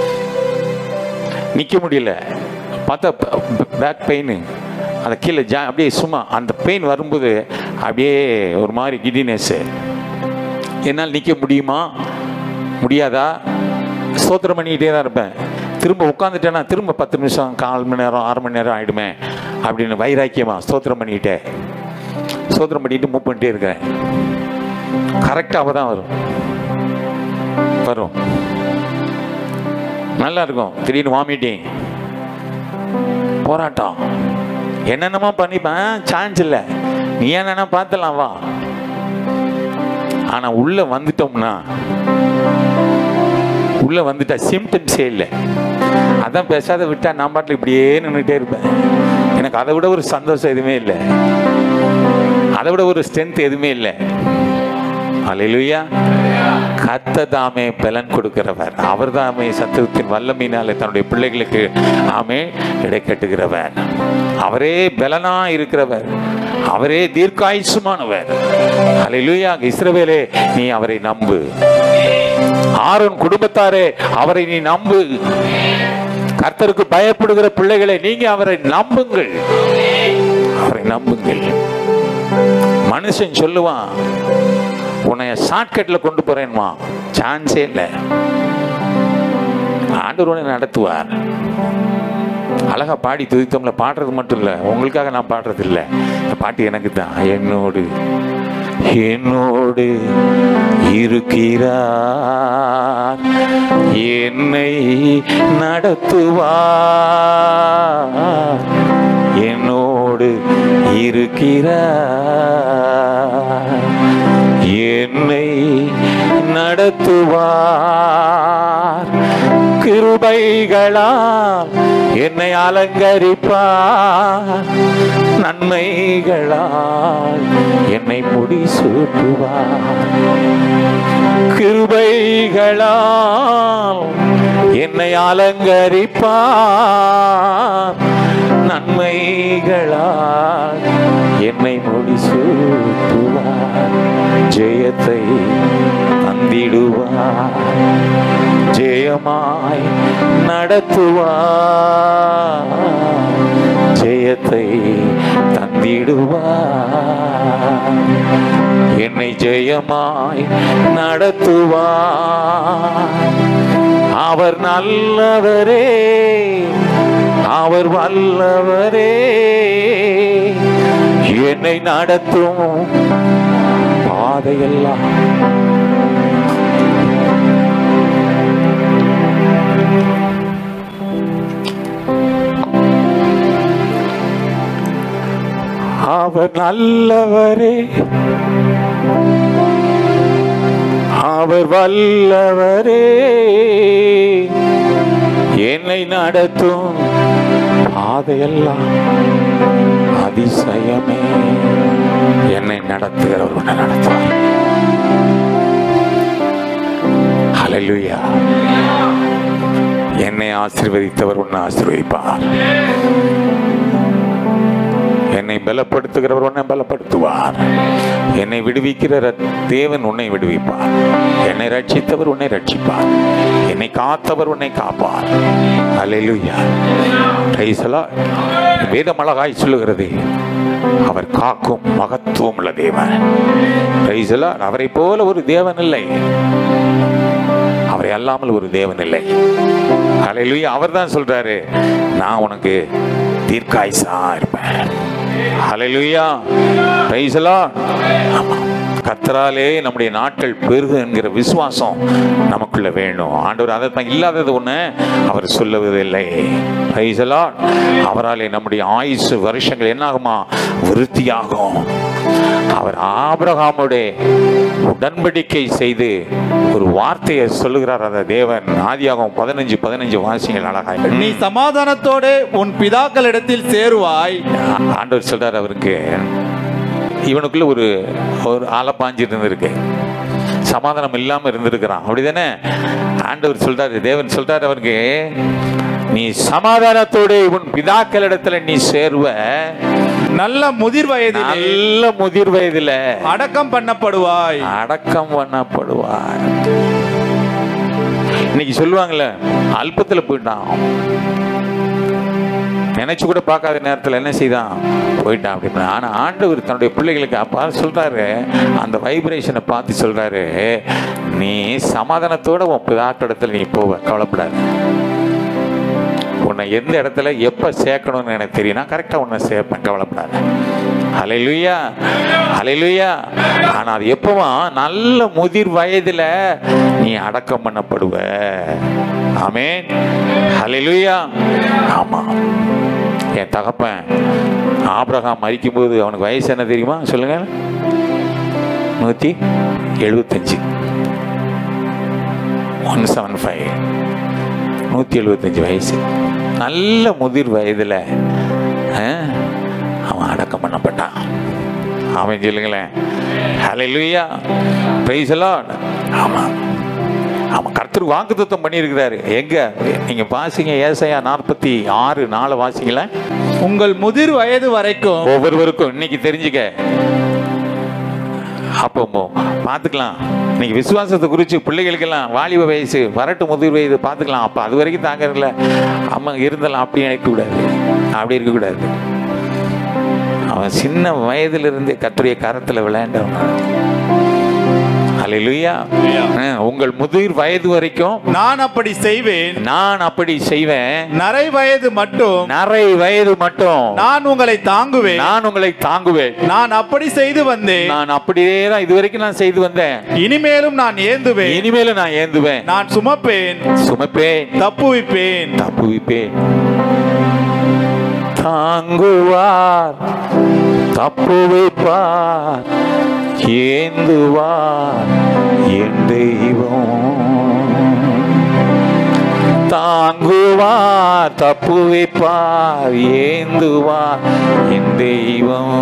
நிற்க முடியல பார்த்தா பேக் பெயின் அந்த கீழே ஜா அப்படியே சும்மா அந்த பெயின் வரும்போது அப்படியே ஒரு மாதிரி கிடினஸ் என்னால் நிற்க முடியுமா முடியாதா ஸ்தோத்திரம் பண்ணிக்கிட்டே தான் இருப்பேன் திரும்ப உட்காந்துட்டேன்னா திரும்ப பத்து நிமிஷம் கால் மணி நேரம் ஆறு மணி நேரம் ஆகிடுமே அப்படின்னு வைராக்கியமா ஸ்தோத்திரம் பண்ணிக்கிட்டே ஸ்தோத்திரம் பண்ணிட்டு மூவ் பண்ணிட்டே இருக்கிறேன் கரெக்டாக தான் வரும் வரும் நல்லா இருக்கும் திடீர்னு வாமிட்டிங் போராட்டம் என்னென்னமோ பண்ணிப்பேன் சான்ஸ் இல்லை நீ என்னென்ன பார்த்துலாம் வா ஆனா உள்ள வந்துட்டோம்னா உள்ள வந்துட்டா சிம்டம்ஸே இல்லை அதான் பேசாத விட்டா நான் பாட்டில் இப்படியே நின்றுட்டே இருப்பேன் எனக்கு அதை விட ஒரு சந்தோஷம் எதுவுமே இல்லை அதை விட ஒரு ஸ்ட்ரென்த் எதுவுமே இல்லை அலையிலுயா கத்ததாமே பலன் கொடுக்கிறவர் அவர் தாமே சத்துவத்தின் வல்லமையினாலே தன்னுடைய பிள்ளைகளுக்கு ஆமே இடை கட்டுகிறவர் அவரே பலனா இருக்கிறவர் அவரே தீர்க்காயுசுமானவர் அலையிலுயா இஸ்ரவேலே நீ அவரை நம்பு ஆரோன் குடும்பத்தாரே அவரை நீ நம்பு கர்த்தருக்கு பயப்படுகிற பிள்ளைகளை நீங்க அவரை நம்புங்கள் அவரை நம்புங்கள் மனுஷன் சொல்லுவான் உன்னை ஷார்ட்கட்ல கொண்டு போறேன்மா சான்ஸே இல்லை ஆண்டவர் உன்னை நடத்துவார் அழகா பாடி துதித்தோம்ல பாடுறது மட்டும் இல்லை உங்களுக்காக நான் பாடுறது இல்லை இந்த பாட்டு எனக்கு தான் என்னோடு என்னோடு இருக்கிறார் என்னை நடத்துவார் என்னோடு இருக்கிறார் என்னை நடத்துவார் கிருபைகளால் என்னை அலங்கரிப்பார் நன்மைகளால் என்னை முடிசூட்டுவார் கிருபைகளால் என்னை அலங்கரிப்பார் நன்மைகளால் என்னை முடிசூட்டுவார் ஜெயத்தை தந்திடுவார் ஜெயமாய் நடத்துவார் ஜெயத்தை தந்திடுவார் என்னை ஜெயமாய் நடத்துவார் அவர் நல்லவரே அவர் வல்லவரே என்னை நடத்தும் பாதையெல்லாம் அவர் நல்லவரே அவர் வல்லவரே என்னை நடத்தும் பாதையெல்லாம் அதிசயமே என்னை நடத்துகிறவர் உன்னை நடத்துவார் ஹalleluya என்னை ஆசீர்வதித்தவர் உன்னை ஆசீர்வதிப்பார் என்னை பலப்படுத்துகிறவர் உன்னை பலப்படுத்துவார் என்னை விடுவிக்கிற ர- தேவன் உன்னை விடுவிப்பார் என்னை ரட்சித்தவர் உன்னை ரட்சிப்பார் என்னை காத்தவர் உன்னை காப்பார் அல்லேலூயா Praise the Lord. வேதம் அழகாய் சொல்லுகிறது அவர் காக்கும் மகத்துவம் உள்ள தேவன் Praise the Lord. அவரை போல ஒரு தேவன் இல்லை அவரை அல்லாமல் ஒரு தேவன் இல்லை அலையிலுயா அவர் தான் சொல்றாரு நான் உனக்கு தீர்க்காயுசா இருப்பேன் ஹalleluya praise the Lord. ஆமா. கர்த்தராலே நம்முடைய நாட்கள் பெருகு என்கிற விசுவாசம் நமக்குள்ள வேணும் ஆண்டவர் அதை தான் இல்லாதது ஒண்ணு அவர் சொல்லுவதில்லை Praise the Lord. அவராலே நம்முடைய ஆயுசு வருஷங்கள் என்னாகுமா விருத்தியாகும் அவர் ஆபிரகாமுடைய உடன்படிக்கை செய்து ஒரு வார்த்தையை சொல்லுகிறார் அந்த தேவன் ஆதியாகும் பதினஞ்சு பதினஞ்சு வாசிகள் அழகாய் நீ சமாதானத்தோடு உன் பிதாக்களிடத்தில் சேருவாய் ஆண்டவர் சொல்றார் அவருக்கு இவனுக்குள்ள ஒரு ஒரு ஆலப்பாஞ்சு இருந்திருக்கு சமாதானம் இல்லாம இருந்திருக்கிறான் அப்படிதானே ஆண்டவர் சொல்றாரு தேவன் சொல்றாரு அவருக்கு நீ சமாதானத்தோடு உன் பிதாக்களிடத்துல நீ சேர்வ நல்ல முதிர் வயதிலே நல்ல முதிர் வயதுல அடக்கம் பண்ணப்படுவாய் அடக்கம் பண்ணப்படுவார் இன்னைக்கு சொல்லுவாங்கல்ல அல்பத்துல போயிட்டான் நினைச்சு கூட பார்க்காத நேரத்துல என்ன செய்தான் போயிட்டான் அப்படின்னு ஆனா ஆண்டவர் தன்னுடைய பிள்ளைகளுக்கு அப்பா சொல்றாரு அந்த வைப்ரேஷனை பார்த்து சொல்றாரு நீ சமாதானத்தோட உன் பிதாக்கிடத்துல நீ போவ கவலைப்படாத உன்னை எந்த இடத்துல எப்போ சேர்க்கணும்னு எனக்கு தெரியும் நான் கரெக்டாக உன்னை சேர்ப்பேன் கவலைப்படாத அலையிலுயா அலையிலுயா ஆனால் அது எப்பவும் நல்ல முதிர் வயதில் நீ அடக்கம் பண்ணப்படுவ ஆமென் அலையிலுயா ஆமாம் என் தகப்பன் ஆபிரகாம் மறிக்கும்போது அவனுக்கு வயசு என்ன தெரியுமா சொல்லுங்க நூற்றி எழுபத்தஞ்சு ஒன் செவன் ஃபைவ் நூற்றி எழுபத்தஞ்சு வயசு நல்ல முதிர் வயதில் அவன் அடக்கம் பண்ணப்பட்டான் அவன் சொல்லுங்களேன் ஹalleluya praise the lord ஆமாம் ஆமாம் கர்த்தர் வாக்குத்தத்தம் பண்ணியிருக்கிறாரு எங்க நீங்க வாசிங்க ஏசாயா நாற்பத்தி ஆறு நாலு வாசிங்களா உங்கள் முதிர் வயது வரைக்கும் ஒவ்வொருவருக்கும் இன்னைக்கு தெரிஞ்சுக்க அப்போ மோ- பார்த்துக்கலாம் இன்னைக்கு விசுவாசத்தை குறித்து பிள்ளைகளுக்கெல்லாம் வாலிப வயசு வரட்டு முதிர் வயது பார்த்துக்கலாம் அப்போ அது வரைக்கும் தாங்கறதுல அம்மா இருந்தாலும் அப்படி இருக்கக்கூடாது அப்படி இருக்கக்கூடாது அவன் சின்ன வயதிலிருந்தே கத்துடைய கரத்தில் விளையாண்டவன் அல்லேலூயா ஆ, உங்கள் முதிர் வயது வரைக்கும் நான் அப்படி செய்வேன் நான் அப்படி செய்வேன் நரை வயது மட்டும் நரை வயது மட்டும் நான் உங்களை தாங்குவேன் நான் உங்களை தாங்குவேன் நான் அப்படி செய்து வந்தேன் நான் அப்படியே தான் இது வரைக்கும் நான் செய்து வந்தேன் இனிமேலும் நான் ஏந்துவேன் இனிமேலும் நான் ஏந்துவேன் நான் சுமப்பேன் சுமப்பேன் தப்புவிப்பேன் தப்புவிப்பேன் தாங்குவார் தப்புவிப்பார் ஏந்துவார் என் தெய்வம் தாங்குவார் தப்புவிப்பார் ஏந்துவார் என் தெய்வம்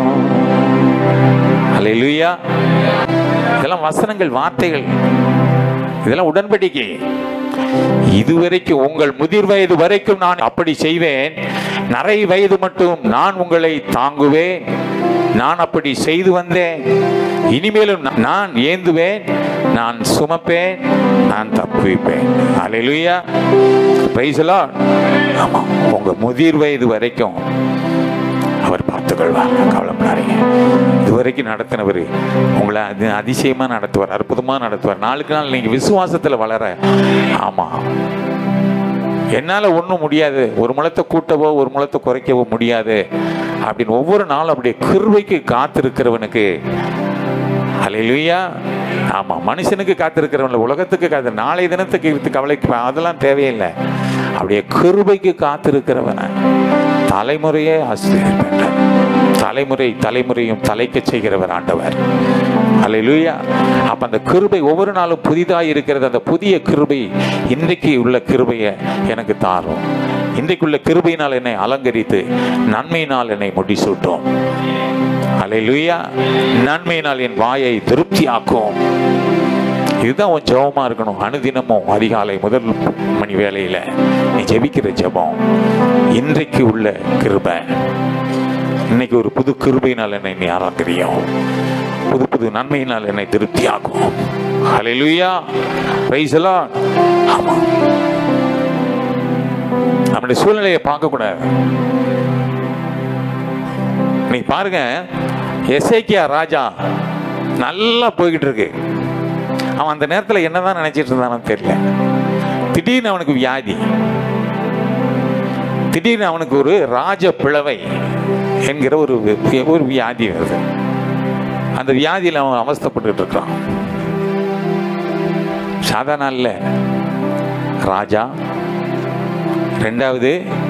அல்லேலூயா இதெல்லாம் வசனங்கள் வார்த்தைகள் இதெல்லாம் உடன்படிக்கை இதுவரைக்கும் உங்கள் முதிர் வயது வரைக்கும் நான் அப்படி செய்வேன் நரை வயது மட்டும் நான் உங்களை தாங்குவேன் நான் அப்படி செய்து வந்தேன் இனிமேலும் நா- நான் ஏந்துவேன் நான் சுமப்பேன் நான் தப்புவிப்பேன் அலையிலுயா பிரைசலா ஆமா உங்க முதிர் வயது வரைக்கும் அவர் பார்த்துக்கொள்வார் கவலைப்படாதீங்க இதுவரைக்கும் நடத்தினவர் உங்களை அது அதிசயமா நடத்துவார் அற்புதமா நடத்துவார் நாளுக்கு நாள் நீங்க விசுவாசத்துல வளர ஆமா என்னால ஒன்றும் முடியாது ஒரு முளத்தை கூட்டவோ ஒரு முளத்தை குறைக்கவோ முடியாது அப்படின்னு ஒவ்வொரு நாளும் அப்படியே கிருபைக்கு காத்திருக்கிறவனுக்கு அலையிலுயா ஆமா மனுஷனுக்கு காத்திருக்கிறவன் உலகத்துக்கு காத்து நாளை தினத்துக்கு இருந்து கவலைக்கு அதெல்லாம் தேவையில்லை அப்படியே கிருபைக்கு காத்திருக்கிறவனை தலைமுறையே ஆசிரியர் தலைமுறை தலைமுறையும் தலைக்க செய்கிறவர் ஆண்டவர் அல்லேலூயா அப்ப அந்த கிருபை ஒவ்வொரு நாளும் புதிதாக இருக்கிறது அந்த புதிய கிருபை இன்றைக்கு உள்ள கிருபையை எனக்கு தாரும் இன்றைக்குள்ள கிருபையினால் என்னை அலங்கரித்து நன்மையினால் என்னை முடிசூட்டும் அல்லேலூயா நன்மையினால் என் வாயை திருப்தியாக்கும் இதுதான் உன் ஜெபமா இருக்கணும் அனுதினமும் அதிகாலை முதல் மணி வேளையில நீ ஜெபிக்கிற ஜெபம் இன்றைக்கு உள்ள கிருபை இன்னைக்கு ஒரு புது கிருபையினால் என்னை நீ ஆராக்கிறியும் புது புது நன்மையினால் என்னை திருப்தியாக்கும் ஹalleluya praise the Lord ஆமா நம்முடைய சூழ்நிலையை பார்க்க கூடாது நீ பாருங்க எசேக்கியா ராஜா நல்லா போய்கிட்டு இருக்கு அவன் அந்த நேரத்தில் என்னதான் நினைச்சிட்டு இருந்தானு தெரியல திடீர்னு அவனுக்கு வியாதி திடீர்னு அவனுக்கு ஒரு ராஜ பிளவை என்கிற ஒரு வி- ஒரு வியாதி வருது அந்த வியாதியில் அவன் அவஸ்தைப்பட்டுட்டு இருக்கிறான் சாதாரண இல்ல ராஜா ரெண்டாவது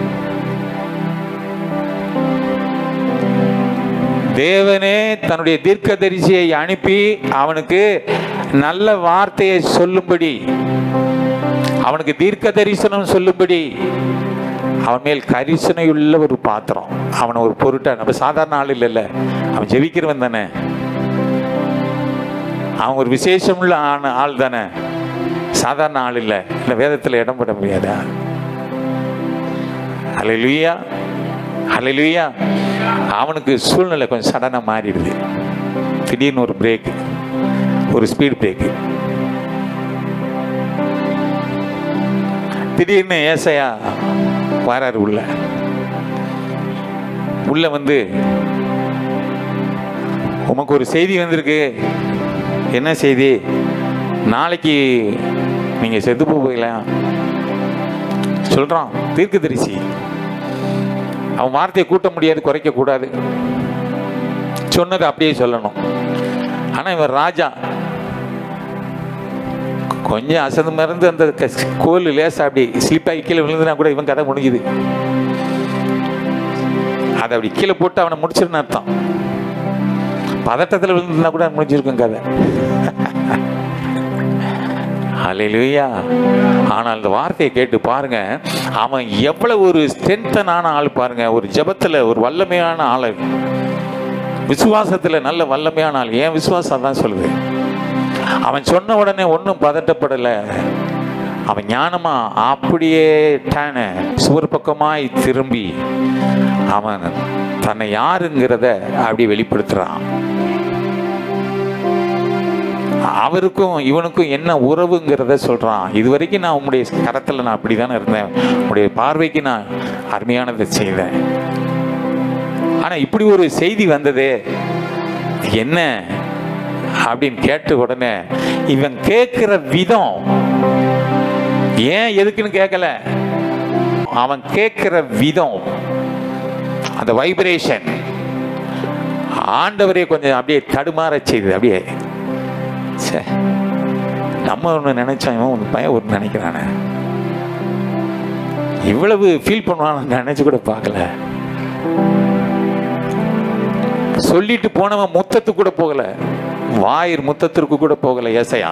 தேவனே தன்னுடைய தீர்க்கதரிசியை அனுப்பி அவனுக்கு நல்ல வார்த்தையை சொல்லும்படி அவனுக்கு தீர்க்க தரிசனம் சொல்லும்படி அவன் மேல் கரிசனையுள்ள ஒரு பாத்திரம் அவனை ஒரு பொருட்டா நம்ம சாதாரண ஆள் இல்லைல்ல அவன் ஜெபிக்கிறவன் தானே அவன் ஒரு விசேஷமுள்ள ஆன ஆள் தானே சாதாரண ஆள் இல்லை இல்லை வேதத்தில் இடம் பெற முடியாதா அலையிலுயா அலையிலுயா அவனுக்கு சூழ்நிலை கொஞ்சம் சடனாக மாறிடுது திடீர்னு ஒரு பிரேக் ஒரு ஸ்பீட் பிரேக்கு திடீர்னு ஏசையா வராரு உள்ள உள்ள வந்து உமக்கு ஒரு செய்தி வந்திருக்கு என்ன செய்தி நாளைக்கு நீங்க செத்து போகலாம் சொல்றான் தீர்க்கதரிசி அவன் வார்த்தையை கூட்ட முடியாது குறைக்க கூடாது சொன்னதை அப்படியே சொல்லணும் ஆனா இவன் ராஜா கொஞ்சம் அசந்து மறந்து அந்த க- கோல் லேசா அப்படி ஸ்லிப்பாகி கீழே விழுந்துனா கூட இவன் கதை முடிஞ்சுது அதை அப்படி கீழே போட்டு அவனை முடிச்சிருன்னு அர்த்தம் பதட்டத்தில் விழுந்துனா கூட முடிஞ்சிருக்கும் கதை ஹalleluya ஆனால் இந்த வார்த்தையை கேட்டு பாருங்க அவன் எவ்வளவு ஒரு ஸ்ட்ரென்த்தனான ஆள் பாருங்க ஒரு ஜெபத்துல ஒரு வல்லமையான ஆள் விசுவாசத்துல நல்ல வல்லமையான ஆள் ஏன் விசுவாசம் தான் சொல்லுது அவன் சொன்ன உடனே ஒன்றும் பதட்டப்படலை அவன் ஞானமா அப்படியே டேன சுவர் பக்கமாய் திரும்பி அவன் தன்னை யாருங்கிறத அப்படி வெளிப்படுத்துறான் அவருக்கும் இவனுக்கும் என்ன உறவுங்கிறத சொல்றான் இது வரைக்கும் நான் உங்களுடைய கரத்தில் நான் அப்படி தானே இருந்தேன் உங்களுடைய பார்வைக்கு நான் அருமையானதை செய்தேன் ஆனா இப்படி ஒரு செய்தி வந்ததே என்ன அப்படின்னு கேட்ட உடனே இவன் கேட்கிற விதம் ஏன் எதுக்குன்னு கேட்கல அவன் கேட்கிற விதம் அந்த வைப்ரேஷன் ஆண்டவரே கொஞ்சம் அப்படியே தடுமாற செய்தது அப்படியே ச்சே நம்ம ஒன்று நினைச்சோம் இவன் ஒரு பையன் ஒன்று நினைக்கிறானே இவ்வளவு ஃபீல் பண்ணுவான்னு நினைச்சு கூட பார்க்கல சொல்லிட்டு போனவன் முத்தத்துக்கு கூட போகல வாயிர் முத்தத்திற்கு கூட போகல ஏசையா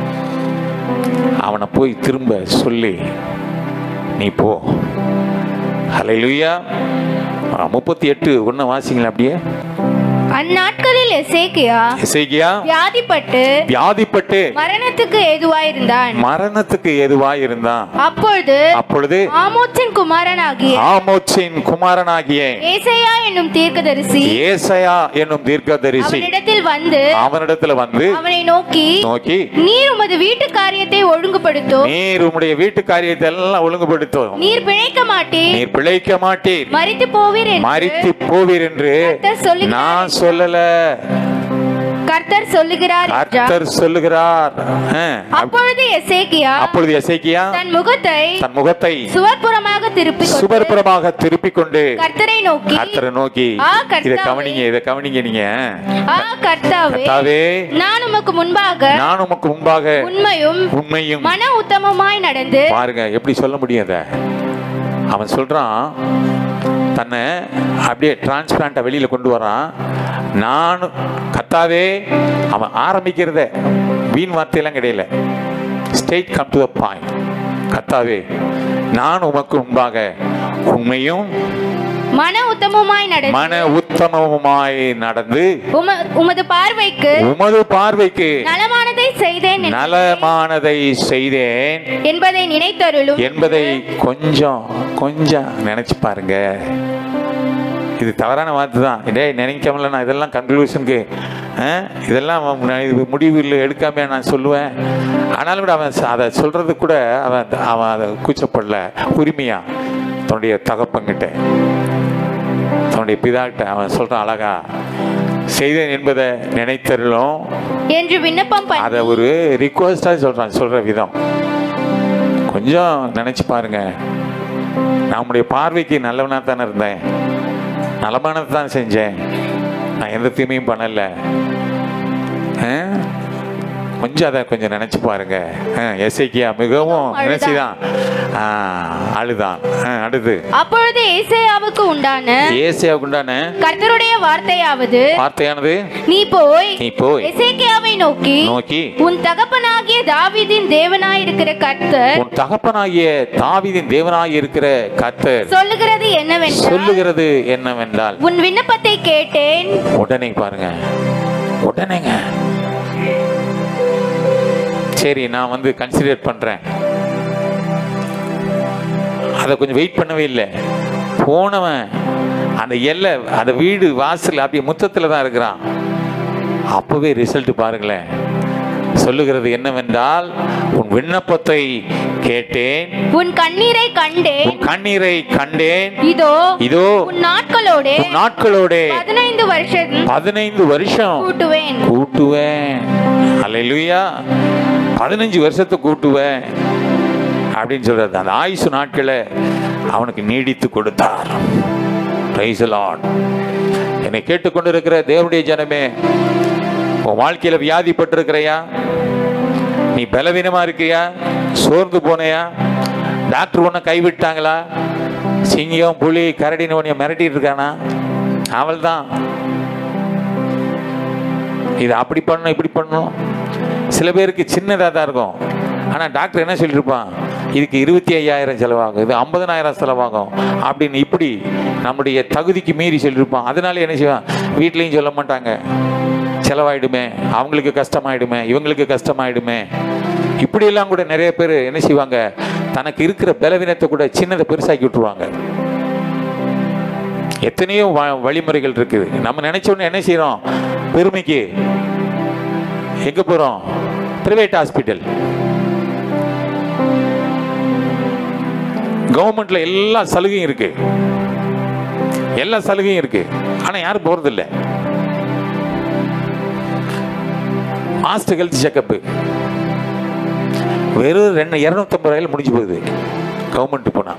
அவனை போய் திரும்ப சொல்லி நீ போ ஹalleluya முப்பத்தி எட்டு ஒன்று வாசிங்களா அப்படியே அந்நாட்களில் எசேக்கியா இசைக்கியா வியாதிப்பட்டு வியாதிப்பட்டு மரணத்துக்கு ஏதுவாயிருந்தான் மரணத்துக்கு எதுவாய் இருந்தான் அப்பொழுது அப்பொழுது ஆமோத்தின் குமாரனாகிய ஆமோச்சின் குமாரனாகிய ஏசையா என்னும் தீர்க்கதரிசி ஏசையா என்னும் தீர்க்கதரிசி அவனிடத்தில் வந்து அவனிடத்துல வந்து அவனை நோக்கி நோக்கி நீர் உமது வீட்டு காரியத்தை ஒழுங்குபடுத்தும் நீர் உம்முடைய வீட்டு காரியத்தை எல்லாம் ஒழுங்குபடுத்தும் நீர் பிழைக்க மாட்டீர் நீர் பிழைக்க மாட்டீர் மரித்து போவீர் என்று மறித்து போவீர் என்று கர்த்தர் சொல்லுகிறார் நான் சொல்லல கர்த்தர் சொல்லுகிறார் என்றார். கர்த்தர் சொல்லுகிறார் ஆ, அப்பொழுது எசேக்கியா அப்பொழுது எசேக்கியா தன் முகத்தை தன் முகத்தை சுவர்புறமாக திருப்பி சுபர்புறமாக திருப்பிக் கொண்டு கர்த்தரை நோக்கி கர்த்தரை நோக்கி ஆ, கர்த்தாவே. இத கவனிங்க இத கவனிங்க நீங்க ஆ கர்த்தாவே கர்த்தாவே நான் உமக்கு முன்பாக நான் உமக்கு முன்பாக உண்மையும் உண்மையும் மன உத்தமமாய் நடந்து பாருங்க எப்படி சொல்ல முடியும் அத அவன் சொல்றான் தன்னை அப்படியே டிரான்ஸ்பிளான்ட்டை வெளியில கொண்டு வரான் நான் கத்தாவே அவன் ஆரம்பிக்கிறத வீண் வார்த்தையெல்லாம் கிடையல straight come to the point கத்தாவே நான் உமக்கு முன்பாக உண்மையும் மன உத்தமமாய் நடந்து மன உத்தமமாய் நடந்து உம- உமது பார்வைக்கு உமது பார்வைக்கு நலமானதை செய்தேன் என்று நலமானதை செய்தேன் என்பதை நினைத்தருளும் என்பதை கொஞ்சம் கொஞ்சம் நினைச்சு பாருங்க இது தவறான வார்த்தை தான் டேய் நினைக்காமல நான் இதெல்லாம் கன்க்ளூஷனுக்கு இதெல்லாம் அவன் முன்ன- இது முடிவில் எடுக்காம நான் சொல்லுவேன் ஆனாலும் கூட அவன் ச- அதை சொல்றது கூட அவன் அவன் அதை கூச்சப்படல உரிமையா தன்னுடைய தகப்பங்கிட்ட தன்னுடைய பிதாக்கிட்ட அவன் சொல்றான் அழகா செய்தேன் என்பதை நினைத்தருளும் என்று விண்ணப்பம் பண்ணி அதை ஒரு ரிக்வஸ்டாக சொல்கிறான் சொல்கிற விதம் கொஞ்சம் நினச்சி பாருங்க நம்முடைய பார்வைக்கு நல்லவனாக தானே இருந்தேன் நலமானது தான் செஞ்சேன் நான் எந்த தீமையும் பண்ணலை ஆ? கொஞ்சம் அதை கொஞ்சம் நினச்சி பாருங்க எஸ்ஐக்கியா மிகவும் நினச்சிதான் அழுதான் ஆ, அடுத்து அப்பொழுது ஏசையாவுக்கு உண்டான ஏசியாவுக்கு உண்டான கர்த்தருடைய வார்த்தையாவது வார்த்தையானது நீ போய் நீ போய் எசேக்கியாவை நோக்கி நோக்கி உன் தகப்பனாகிய தாவீதின் தேவனாயிருக்கிற கர்த்தர் உன் தகப்பனாகிய தாவீதின் தேவனாய் இருக்கிற கர்த்தர் சொல்லுகிறது என்னவென்றால் சொல்லுகிறது என்னவென்றால் உன் விண்ணப்பத்தை கேட்டேன் உடனே பாருங்க உடனேங்க சரி நான் வந்து கன்சிடர் பண்றேன் அதை கொஞ்சம் வெயிட் பண்ணவே இல்லை போனவன் அந்த எல்லை அந்த வீடு வாசல் அப்படியே முத்தத்தில் தான் இருக்கிறான் அப்பவே ரிசல்ட் பாருங்களேன் சொல்லுகிறது என்னவென்றால் உன் விண்ணப்பத்தை கேட்டேன் உன் கண்ணீரை கண்டேன் உன் கண்ணீரை கண்டேன் இதோ இதோ உன் நாட்களோட உன் நாட்களோட பதினைந்து வருஷம் பதினைந்து வருஷம் கூட்டுவேன் கூட்டுவேன் அல்லேலூயா பதினஞ்சு வருஷத்தை கூட்டுவேன் அப்படின்னு சொல்றது அந்த ஆயுசு நாட்களை அவனுக்கு நீடித்து கொடுத்தார் Praise the Lord. என்னை கேட்டுக்கொண்டிருக்கிற தேவனுடைய ஜனமே உன் வாழ்க்கையில வியாதிப்பட்டிருக்கிறையா நீ பலவீனமா இருக்கியா சோர்ந்து போனையா டாக்டர் உன்னை கைவிட்டாங்களா சிங்கம் புலி கரடின்னு உன்னை மிரட்டிட்டு இருக்கானா அவள் தான் இது அப்படி பண்ணணும் இப்படி பண்ணணும் சில பேருக்கு சின்னதாக தான் இருக்கும் ஆனால் டாக்டர் என்ன சொல்லியிருப்பான் இதுக்கு இருபத்தி ஐயாயிரம் செலவாகும் இது ஐம்பதனாயிரம் செலவாகும் அப்படின்னு இப்படி நம்முடைய தகுதிக்கு மீறி சொல்லியிருப்பான் அதனால என்ன செய்வான் வீட்லேயும் சொல்ல மாட்டாங்க செலவாயிடுமே அவங்களுக்கு கஷ்டமாயிடுமே இவங்களுக்கு கஷ்டமாயிடுமே இப்படியெல்லாம் கூட நிறைய பேர் என்ன செய்வாங்க தனக்கு இருக்கிற பலவீனத்தை கூட சின்னதை பெருசாக்கி விட்டுருவாங்க எத்தனையோ வ- வழிமுறைகள் இருக்குது நம்ம நினைச்ச உடனே என்ன செய்றோம் பெருமைக்கு எங்க போறோம் பிரைவேட் ஹாஸ்பிட்டல் கவர்மெண்ட்ல எல்லா சலுகையும் இருக்கு எல்லா சலுகையும் இருக்கு ஆனா யாரும் போறது இல்ல மாஸ்டர் ஹெல்த் செக்கப் வெறும் ரெண்டு இரநூத்தம்பது ரூபாயில முடிஞ்சு போகுது கவர்மெண்ட் போனா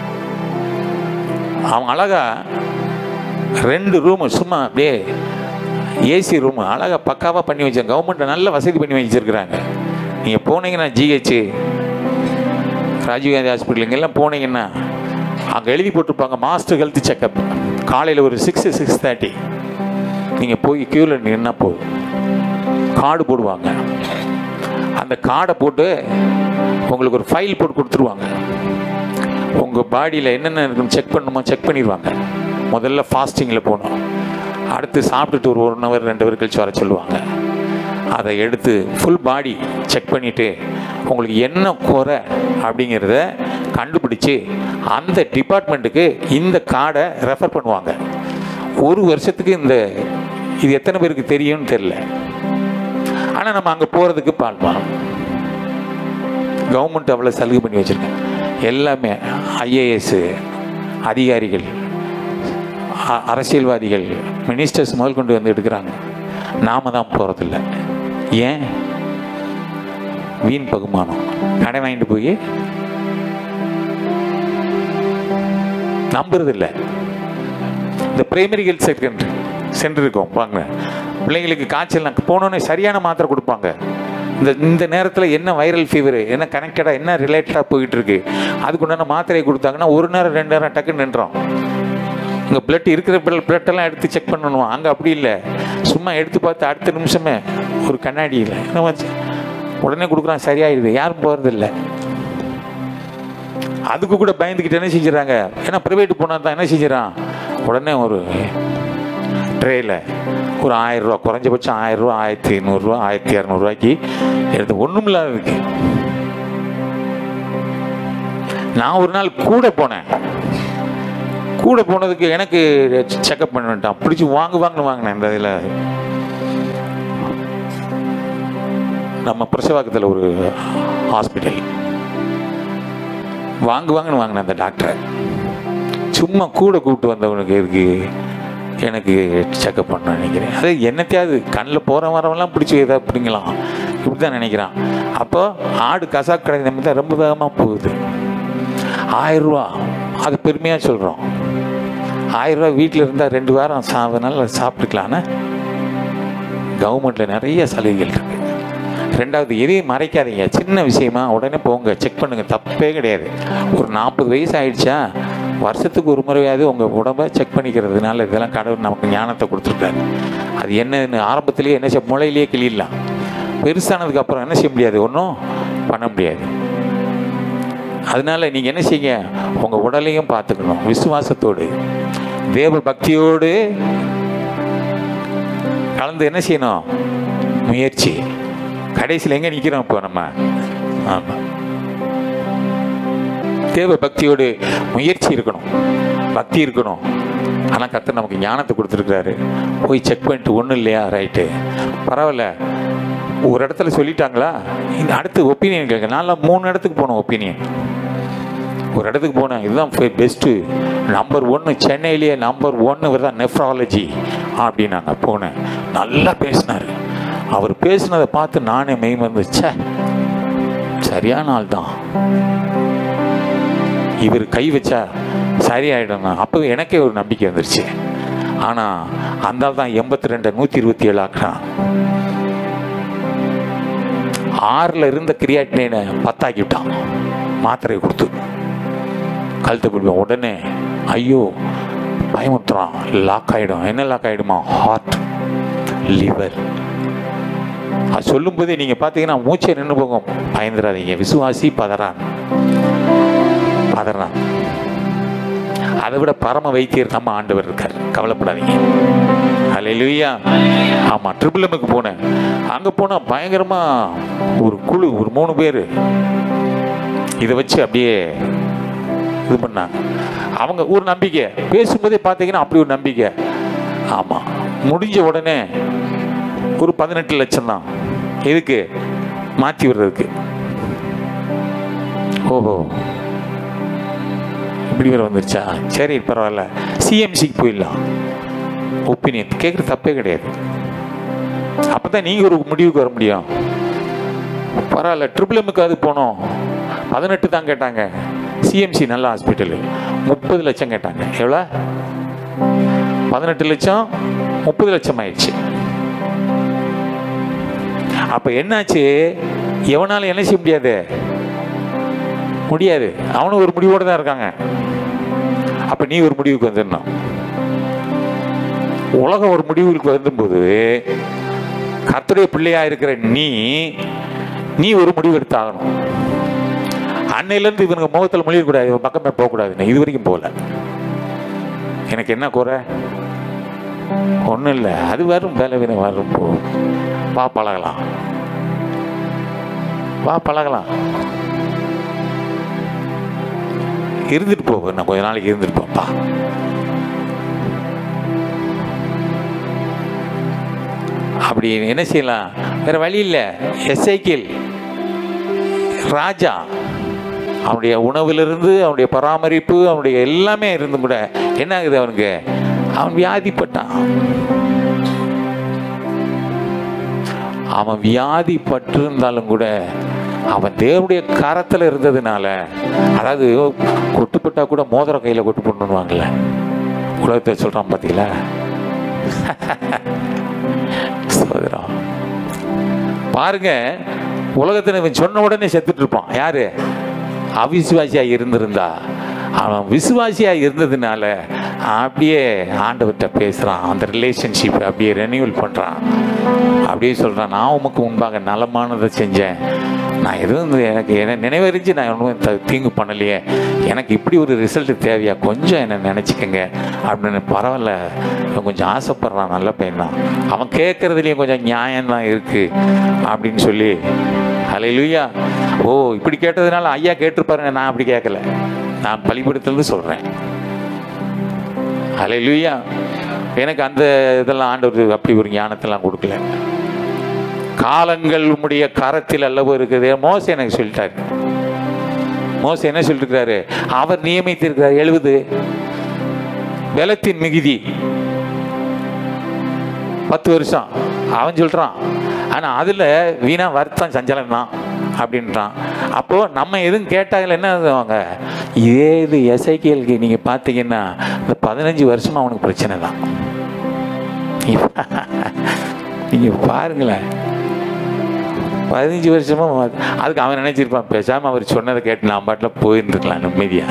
அவன் அழகா ரெண்டு ரூமு சும்மா அப்படியே ஏசி ரூமு அழகா பக்காவாக பண்ணி வச்சாங்க கவர்மெண்ட் நல்ல வசதி பண்ணி வச்சிருக்கிறாங்க நீங்கள் போனீங்கன்னா ஜிஹெச் ராஜீவ்காந்தி ஹாஸ்பிட்டல் இங்கெல்லாம் போனீங்கன்னா அங்கே எழுதி போட்டிருப்பாங்க மாஸ்டர் ஹெல்த் செக்கப் காலையில் ஒரு சிக்ஸ் சிக்ஸ் தேர்ட்டி நீங்கள் போய் க்யூவில் நின்னா போதும் கார்டு போடுவாங்க அந்த கார்டை போட்டு உங்களுக்கு ஒரு ஃபைல் போட்டு கொடுத்துருவாங்க உங்கள் பாடியில் என்னென்ன இருக்குன்னு செக் பண்ணணுமோ செக் பண்ணிடுவாங்க முதல்ல ஃபாஸ்டிங்கில் போகணும் அடுத்து சாப்பிட்டுட்டு ஒரு ஒன் ஹவர் ரெண்டு ஹவர் கழிச்சு வர சொல்லுவாங்க அதை எடுத்து ஃபுல் பாடி செக் பண்ணிவிட்டு உங்களுக்கு என்ன குறை அப்படிங்கிறத கண்டுபிடிச்சு அந்த டிபார்ட்மெண்ட்டுக்கு இந்த கார்டை ரெஃபர் பண்ணுவாங்க ஒரு வருஷத்துக்கு இந்த இது எத்தனை பேருக்கு தெரியும்னு தெரில ஆனால் நம்ம அங்கே போகிறதுக்கு பால் பானம் கவர்மெண்ட் அவ்வளோ சலுகை பண்ணி வச்சுருக்கேன் எல்லாமே ஐஏஎஸ் அதிகாரிகள் அ- அரசியல்வாதிகள் மினிஸ்டர்ஸ் முதல் கொண்டு வந்து எடுக்கிறாங்க நாம தான் போகிறதில்ல ஏன் வீண் பகுமானம் கடை வாங்கிட்டு போய் நம்புறதில்ல இந்த பிரைமரி ஹெல்த் செகண்டரி சென்டர் இருக்கும் வாங்க பிள்ளைங்களுக்கு காய்ச்சல் போனோன்னே சரியான மாத்திரை கொடுப்பாங்க இந்த இந்த நேரத்தில் என்ன வைரல் ஃபீவர் என்ன கனெக்டடாக என்ன ரிலேட்டடாக போயிட்டு இருக்கு அதுக்குண்டான மாத்திரையை கொடுத்தாங்கன்னா ஒரு நேரம் ரெண்டு நேரம் டக்குன்னு நின்றோம் இங்கே பிளட் இருக்கிற பிளட் எல்லாம் எடுத்து செக் பண்ணணும் அங்கே அப்படி இல்லை சும்மா எடுத்து பார்த்து அடுத்த நிமிஷமே ஒரு கண்ணாடியில் என்ன வச்சு உடனே கொடுக்குறான் சரியாயிடுது யாரும் போகிறதில்ல அதுக்கு கூட பயந்துக்கிட்டு என்ன செஞ்சுறாங்க ஏன்னா ப்ரைவேட் போனால் தான் என்ன செஞ்சுறான் உடனே ஒரு ட்ரேயில் ஒரு ஆயிரம் ரூபா குறைஞ்சபட்சம் ஆயிரம் ரூபா ஆயிரத்தி ஐநூறுரூவா ஆயிரத்தி இரநூறுவாய்க்கு எடுத்து ஒன்றும் இல்லாத இருக்கு நான் ஒரு நாள் கூட போனேன் கூட போனதுக்கு எனக்கு செக்அப் பண்ண வேண்டாம் பிடிச்சி வாங்கு வாங்கன்னு வாங்கினேன் இந்த இதில் நம்ம பிரசவாக்கத்தில் ஒரு ஹாஸ்பிட்டல் வாங்கு வாங்கன்னு வாங்கினேன் அந்த டாக்டரை சும்மா கூட கூப்பிட்டு வந்தவனுக்கு இருக்கு எனக்கு செக்அப் பண்ண நினைக்கிறேன் அது என்னத்தையாவது கண்ணில் போகிற வரவெல்லாம் பிடிச்சி எதாவது பிடிங்கலாம் இப்படி தான் நினைக்கிறான் அப்போ ஆடு கசாக் கடை நம்ம தான் ரொம்ப வேகமாக போகுது ஆயிரம் ரூபா அது பெருமையாக சொல்கிறோம் ஆயிரம் ரூபா வீட்டில் இருந்தால் ரெண்டு வாரம் சா நாள் சாப்பிட்டுக்கலான்னு கவர்மெண்ட்டில் நிறைய சலுகைகள் இருக்கு ரெண்டாவது எதையும் மறைக்காதீங்க சின்ன விஷயமா உடனே போங்க செக் பண்ணுங்க தப்பே கிடையாது ஒரு நாற்பது வயசு ஆயிடுச்சா வருஷத்துக்கு ஒரு முறையாவது உங்கள் உடம்ப செக் பண்ணிக்கிறதுனால இதெல்லாம் கடவுள் நமக்கு ஞானத்தை கொடுத்துருக்காரு அது என்னன்னு ஆரம்பத்திலேயே என்ன செய்ய முளையிலேயே கிளிடலாம் பெருசானதுக்கு அப்புறம் என்ன செய்ய முடியாது ஒன்றும் பண்ண முடியாது அதனால நீங்கள் என்ன செய்யுங்க உங்கள் உடலையும் பார்த்துக்கணும் விசுவாசத்தோடு தேவ பக்தியோடு கலந்து என்ன செய்யணும் முயற்சி கடைசியில் எங்கே நிற்கிறோம் இப்போ நம்ம ஆமாம் தேவ பக்தியோடு முயற்சி இருக்கணும் பக்தி இருக்கணும் ஆனால் கர்த்தர் நமக்கு ஞானத்தை கொடுத்துருக்காரு போய் செக் பண்ணிட்டு ஒன்றும் இல்லையா ரைட்டு பரவாயில்ல ஒரு இடத்துல சொல்லிட்டாங்களா இந்த அடுத்து ஒப்பீனியன் கேட்க நான்லாம் மூணு இடத்துக்கு போனோம் ஒப்பீனியன் ஒரு இடத்துக்கு போனேன் இதுதான் பெஸ்ட்டு நம்பர் ஒன்று சென்னையிலேயே நம்பர் ஒன்று இவர் தான் நெஃப்ராலஜி அப்படின்னாங்க போனேன் நல்லா பேசினார் அவர் பேசினதை பார்த்து நானே மெய் ச்சே சரியான ஆள் தான் இவர் கை வச்சா சரியாயிடும் அப்போ எனக்கே ஒரு நம்பிக்கை வந்துருச்சு ஆனால் அந்த ஆள் தான் எண்பத்தி ரெண்டு நூற்றி இருபத்தி ஏழு ஆக்குறான் ஆறில் இருந்த கிரியாட்டினை பத்தாக்கி விட்டான் மாத்திரையை கொடுத்து கழுத்தை பிடிப்போம் உடனே ஐயோ பயமுத்துறான் லாக் ஆகிடும் என்ன லாக் ஆகிடுமா ஹார்ட் லிவர் அது சொல்லும்போதே நீங்கள் பார்த்தீங்கன்னா மூச்சை நின்று போகும் பயந்துடாதீங்க விசுவாசி பதறான் பதறான் அதை விட பரம வைத்தியர் நம்ம ஆண்டவர் இருக்கார் கவலைப்படாதீங்க ஹalleluya ஆமா ட்ரிபிள் எம்முக்கு போனேன் அங்க போனா பயங்கரமா ஒரு குழு ஒரு மூணு பேர் இதை வச்சு அப்படியே இது பண்ணாங்க அவங்க ஒரு நம்பிக்கை பேசும்போதே பார்த்தீங்கன்னா அப்படி ஒரு நம்பிக்கை ஆமா முடிஞ்ச உடனே ஒரு பதினெட்டு லட்சம் தான் எதுக்கு மாற்றி விடுறதுக்கு ஓஹோ இப்படி வேற வந்துருச்சா சரி பரவாயில்ல சிஎம்சிக்கு போயிடலாம் ஒப்பீனியன் கேட்குறது தப்பே கிடையாது அப்போ தான் நீங்கள் ஒரு முடிவுக்கு வர முடியும் பரவாயில்ல ட்ரிபிள் எம்முக்கு அது போனோம் பதினெட்டு தான் கேட்டாங்க சிஎம்சி நல்ல ஹாஸ்பிட்டலு முப்பது லட்சம் கேட்டாங்க எவ்வளோ பதினெட்டு லட்சம் முப்பது லட்சம் ஆயிடுச்சு அப்போ என்னாச்சு எவனாலும் என்ன செய்ய முடியாது முடியாது அவனும் ஒரு முடிவோடு தான் இருக்காங்க அப்போ நீ ஒரு முடிவுக்கு வந்துடணும் உலகம் ஒரு முடிவுக்கு வரும்போது கர்த்தருடைய பிள்ளையா இருக்கிற நீ நீ ஒரு முடிவு எடுத்தாகணும் அன்னையிலேருந்து இவனுக்கு முகத்தில் மொழியக்கூடாது இவன் பக்கமே போகக்கூடாது நான் இது வரைக்கும் போகல எனக்கு என்ன குறை ஒன்றும் இல்லை அது வரும் வேலை வீணை வரும் போ வா பழகலாம் வா பழகலாம் இருந்துட்டு போ நான் கொஞ்ச நாளைக்கு இருந்துட்டு போப்பா அப்படி என்ன செய்யலாம் வேற வழி இல்லை எஸ்ஐக்கில் ராஜா அவனுடைய உணவிலிருந்து அவனுடைய பராமரிப்பு அவனுடைய எல்லாமே இருந்தும் கூட என்ன ஆகுது அவனுக்கு அவன் வியாதிப்பட்டான் அவன் வியாதிப்பட்டிருந்தாலும் கூட அவன் தேவனுடைய கரத்தில் இருந்ததுனால அதாவது கொட்டுப்பட்டா கூட மோதிர கையில் கொட்டு பண்ணுவாங்கல்ல உலகத்தை சொல்கிறான் பார்த்தீங்களா சோதரம் பாருங்க உலகத்தில் இவன் சொன்ன உடனே செத்துட்டு இருப்பான் யாரு அவிசுவாசியா இருந்திருந்தா அவன் விசுவாசியா இருந்ததுனால அப்படியே ஆண்டவர்கிட்ட பேசுறான் அந்த ரிலேஷன்ஷிப் அப்படியே ரெனியூவல் பண்றான் அப்படியே சொல்றான் நான் உமக்கு முன்பாக நலமானதை செஞ்சேன் நான் எதுவும் இந்த எனக்கு என்ன நினைவறிஞ்சு நான் ஒன்றும் த- தீங்கு பண்ணலையே எனக்கு இப்படி ஒரு ரிசல்ட் தேவையா கொஞ்சம் என்ன நினச்சிக்கங்க அப்படின்னு பரவாயில்ல இவன் கொஞ்சம் ஆசைப்படுறான் நல்ல பையன் தான் அவன் கேட்கறதுலேயும் கொஞ்சம் நியாயம்தான் இருக்கு அப்படின்னு சொல்லி ஹalleluya ஓ இப்படி கேட்டதுனால ஐயா கேட்டிருப்பாருங்க நான் அப்படி கேட்கல நான் பள்ளிக்கூடத்துலேருந்து சொல்கிறேன் ஹalleluya எனக்கு அந்த இதெல்லாம் ஆண்டவர் அப்படி ஒரு ஞானத்தெல்லாம் கொடுக்கல காலங்கள் உம்முடைய கரத்தில் அல்லவோ இருக்குது மோச எனக்கு சொல்லிட்டாரு மோச என்ன சொல்லிருக்கிறாரு அவர் நியமித்திருக்கிறார் எழுபது பலத்தின் மிகுதி பத்து வருஷம் அவன் சொல்றான் ஆனா அதுல வீணா வருத்தம் சஞ்சலம் தான் அப்படின்றான் அப்போ நம்ம எதுவும் கேட்டாங்கல என்ன ஆகுவாங்க இதே இது எஸ்ஐகேலுக்கு நீங்க பார்த்தீங்கன்னா இந்த பதினஞ்சு வருஷமா அவனுக்கு பிரச்சனை தான் நீங்க பாருங்களேன் பதினஞ்சு வருஷமா அவன் அதுக்கு அவன் நினைச்சிருப்பான் பேசாம அவர் சொன்னதை கேட்டு நான் பாட்டில் போயிருந்துருக்கலாம் நிம்மதியா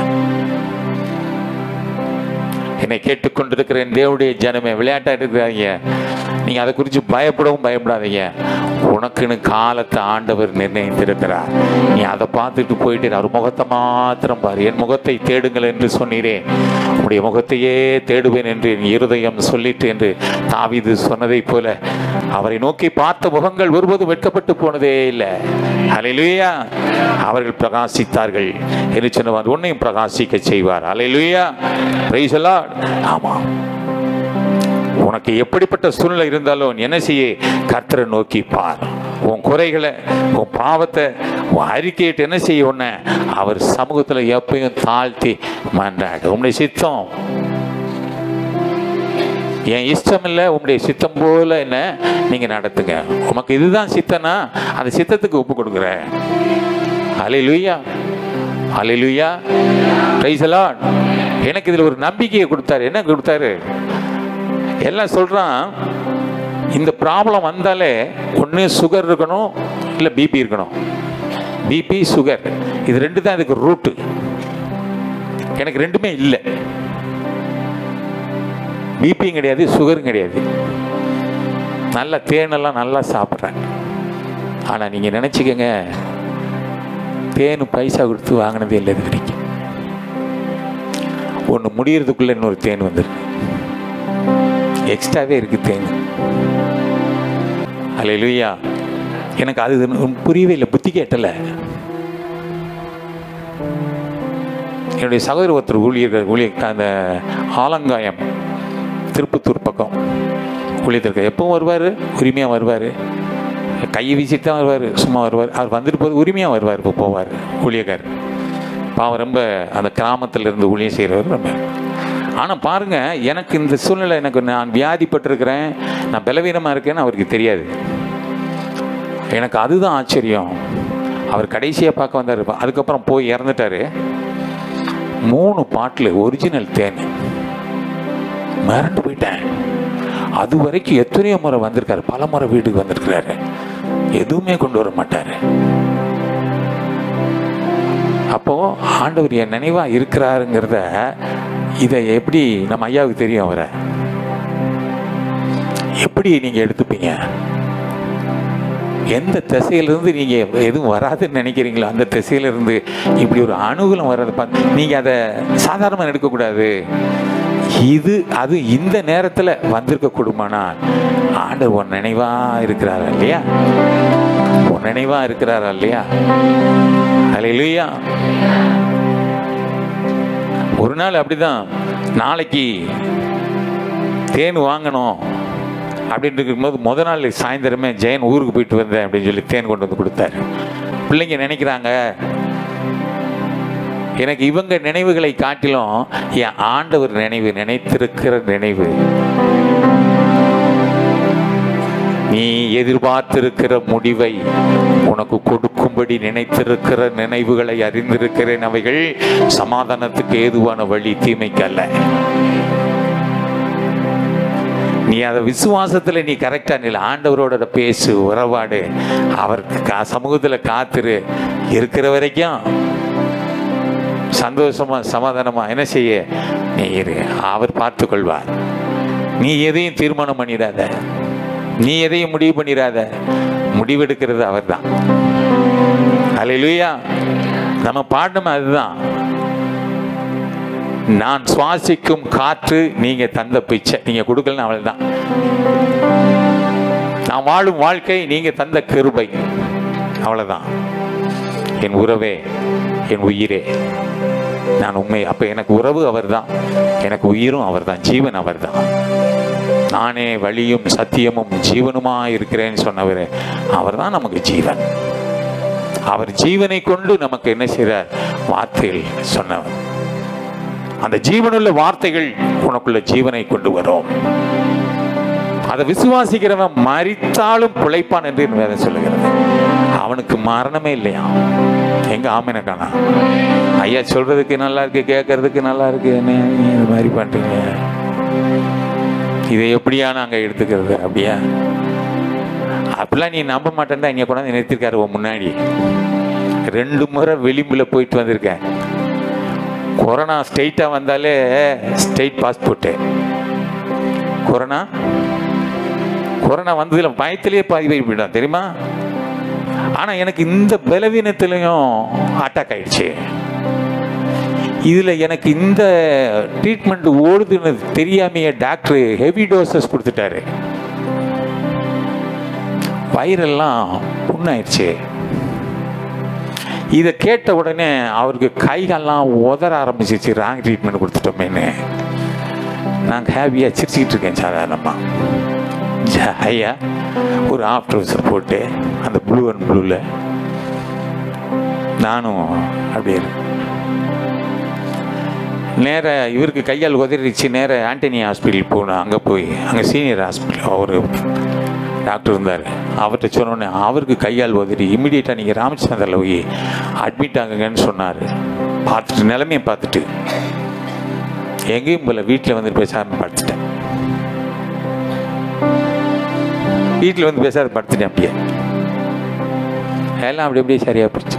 என்னை கேட்டுக்கொண்டிருக்கிற என் தேவனுடைய ஜனமே விளையாட்டா இருக்கிறாங்க நீங்க அதை குறித்து பயப்படவும் பயப்படாதீங்க உனக்குன்னு காலத்தை ஆண்டவர் நிர்ணயித்திருக்கிறார் நீ அதை பார்த்துட்டு போயிட்டு அவர் முகத்தை மாத்திரம் பாரு என் முகத்தை தேடுங்கள் என்று சொன்னீரே உடைய முகத்தையே தேடுவேன் என்று என் இருதயம் சொல்லிட்டு என்று தாவீது சொன்னதைப் போல அவரை நோக்கி பார்த்த முகங்கள் ஒருபோதும் வெட்கப்பட்டு போனதே இல்லை ஹalleluya அவர்கள் பிரகாசித்தார்கள் என்று சொன்னவர் உன்னையும் பிரகாசிக்க செய்வார் ஹalleluya praise the lord ஆமா உனக்கு எப்படிப்பட்ட சூழ்நிலை இருந்தாலும் நீ என்ன செய்ய கர்த்தரை நோக்கி பார் உன் குறைகளை உன் பாவத்தை உன் அறிக்கையிட்டு என்ன செய்ய உன்னை அவர் சமூகத்தில் எப்பயும் தாழ்த்தி மன்றாடு உன்னுடைய சித்தம் என் இஷ்டம் இல்லை உங்களுடைய சித்தம் போல என்ன நீங்க நடத்துங்க உமக்கு இதுதான் சித்தனா அந்த சித்தத்துக்கு ஒப்பு கொடுக்குறேன் அலை லுய்யா அல்லேலூயா பிரைஸ் லார்ட் எனக்கு இதில் ஒரு நம்பிக்கையை கொடுத்தாரு என்ன கொடுத்தாரு எல்லாம் சொல்கிறான் இந்த ப்ராப்ளம் வந்தாலே ஒன்று சுகர் இருக்கணும் இல்லை பிபி இருக்கணும் பிபி சுகர் இது ரெண்டு தான் இதுக்கு ரூட்டு எனக்கு ரெண்டுமே இல்லை பிபியும் கிடையாது சுகரும் கிடையாது நல்ல தேனெல்லாம் நல்லா சாப்பிட்றேன் ஆனால் நீங்கள் நினச்சிக்கங்க தேன் பைசா கொடுத்து வாங்கினதே இல்லை இது வரைக்கும் ஒன்று முடியறதுக்குள்ளே இன்னொரு தேன் வந்துருக்கு எக்ஸ்ட்ராவே இருக்கு தேன் அல்லேலூயா எனக்கு அது இன்னும் புரியவே இல்லை புத்தி கேட்டல என்னுடைய சகோதர ஒருத்தர் ஊழியர்கள் ஊழியர் அந்த ஆலங்காயம் திருப்பத்தூர் பக்கம் ஊழியத்திற்கு எப்பவும் வருவார் உரிமையாக வருவார் கையை வீசிட்டு தான் வருவார் சும்மா வருவார் அவர் வந்துட்டு போது உரிமையாக வருவார் இப்போ போவார் ஊழியக்கார் பாவம் ரொம்ப அந்த கிராமத்தில் இருந்து ஊழியம் செய்கிறவர் ரொம்ப ஆனால் பாருங்க எனக்கு இந்த சூழ்நிலை எனக்கு நான் வியாதிப்பட்டிருக்கிறேன் நான் பலவீனமாக இருக்கேன்னு அவருக்கு தெரியாது எனக்கு அதுதான் ஆச்சரியம் அவர் கடைசியாக பார்க்க வந்தார் அதுக்கப்புறம் போய் இறந்துட்டாரு மூணு பாட்டில் ஒரிஜினல் தேன் மறந்து போயிட்டேன் அது வரைக்கும் எத்தனையோ முறை வந்திருக்காரு பல முறை வீட்டுக்கு வந்திருக்கிறாரு எதுவுமே கொண்டு வர மாட்டாரு அப்போ ஆண்டவர் என் நினைவா இருக்கிறாருங்கிறத இதை எப்படி நம்ம ஐயாவுக்கு தெரியும் அவரை எப்படி நீங்க எடுத்துப்பீங்க எந்த திசையிலிருந்து நீங்க எதுவும் வராதுன்னு நினைக்கிறீங்களோ அந்த திசையிலிருந்து இப்படி ஒரு அனுகூலம் வர்றதை பார்த்து நீங்க அதை சாதாரணமாக எடுக்கக்கூடாது இது அது இந்த நேரத்தில் வந்திருக்க கூடுமானால் ஆண்டவர் உன் நினைவா இருக்கிறாரா இல்லையா உன் நினைவா இருக்கிறாரா இல்லையா அல்லேலூயா ஒரு நாள் அப்படிதான் நாளைக்கு தேன் வாங்கணும் அப்படின்னு இருக்கும்போது முத நாள் சாயந்தரமே ஜெயன் ஊருக்கு போயிட்டு வந்தேன் அப்படின்னு சொல்லி தேன் கொண்டு வந்து கொடுத்தாரு பிள்ளைங்க நினைக்கிறாங்க எனக்கு இவங்க நினைவுகளை காட்டிலும் என் ஆண்டவர் நினைவு நினைத்திருக்கிற நினைவு நீ எதிர்பார்த்திருக்கிற முடிவை உனக்கு கொடுக்கும்படி நினைத்திருக்கிற நினைவுகளை அறிந்திருக்கிறேன் அவைகள் சமாதானத்துக்கு ஏதுவான வழி தீமைக்கு அல்ல நீ அதை விசுவாசத்துல நீ கரெக்டா நில ஆண்டவரோட பேசு உறவாடு அவருக்கு கா- சமூகத்துல காத்துரு இருக்கிற வரைக்கும் சந்தோஷமா சமாதானமா என்ன செய்ய நீ இரு அவர் பார்த்து கொள்வார் நீ எதையும் தீர்மானம் பண்ணிடாத நீ எதையும் முடிவு பண்ணிடாத முடிவெடுக்கிறது அவர்தான் அல்லேலூயா நம்ம பாடணும் அதுதான் நான் சுவாசிக்கும் காற்று நீங்க தந்த பிச்சை நீங்க கொடுக்கலன்னு அவள் தான் நான் வாழும் வாழ்க்கை நீங்க தந்த கிருபை அவ்வளவுதான் என் உறவே என் உயிரே நான் உண்மை அப்ப எனக்கு உறவு அவர்தான் எனக்கு உயிரும் அவர்தான் ஜீவன் அவர்தான் நானே வழியும் சத்தியமும் ஜீவனுமா இருக்கிறேன்னு சொன்னவர் அவர்தான் நமக்கு ஜீவன் அவர் ஜீவனை கொண்டு நமக்கு என்ன செய்றார் வார்த்தையில் சொன்னவர் அந்த ஜீவனுள்ள வார்த்தைகள் உனக்குள்ள ஜீவனை கொண்டு வரும் அதை விசுவாசிக்கிறவன் மரித்தாலும் பிழைப்பான் என்று என் வேதம் சொல்லுகிறது அவனுக்கு மரணமே இல்லையா எங்க ஆமீன காணா ஐயா சொல்றதுக்கு நல்லா இருக்கு கேட்கறதுக்கு நல்லா இருக்கு என்ன நீ இது மாதிரி பண்றீங்க இதை எப்படியா நாங்க எடுத்துக்கிறது அப்படியா அப்படிலாம் நீ நம்ப மாட்டேன்டா இங்க கொண்டாந்து நிறுத்திருக்காரு உன் முன்னாடி ரெண்டு முறை விளிம்புல போயிட்டு வந்திருக்கேன் கொரோனா ஸ்ட்ரெயிட்டாக வந்தாலே ஸ்ட்ரெயிட் பாஸ்போர்ட்டு கொரோனா கொரோனா வந்ததில் பயத்திலேயே பாதி பேர் போயிட்டான் தெரியுமா ஆனால் எனக்கு இந்த பலவீனத்திலையும் அட்டாக் ஆயிடுச்சு இதில் எனக்கு இந்த ட்ரீட்மெண்ட் ஓடுதுன்னு தெரியாமையே டாக்டர் ஹெவி டோசஸ் கொடுத்துட்டாரு வயிறெல்லாம் புண்ணாயிடுச்சு இதை கேட்ட உடனே அவருக்கு கைகாலெல்லாம் உதற ஆரம்பிச்சிச்சு ராங் ட்ரீட்மெண்ட் கொடுத்துட்டோமேன்னு நான் ஹாப்பியாக சிரிச்சுக்கிட்டு இருக்கேன் சாதாரணமாக ஐயா ஒரு ஆஃப் ட்ரௌசர் போட்டு அந்த ப்ளூ அண்ட் ப்ளூவில் நானும் அப்படியே நேர இவருக்கு கையால் உதறிச்சு நேர ஆண்டனி ஹாஸ்பிட்டல் போனேன் அங்கே போய் அங்கே சீனியர் ஹாஸ்பிட்டல் அவர் டாக்டர் இருந்தார் அவர்கிட்ட சொன்னோடனே அவருக்கு கையால் உதறி இம்மிடியேட்டாக நீங்கள் ராமச்சந்திரில் போய் அட்மிட் ஆகுங்கன்னு சொன்னார் பார்த்துட்டு நிலைமையை பார்த்துட்டு எங்கேயும் போல வீட்டில் வந்து பேசாம படுத்துட்டேன் வீட்டில் வந்து பேசாத படுத்துட்டேன் அப்படியே எல்லாம் அப்படி அப்படியே சரியா போச்சு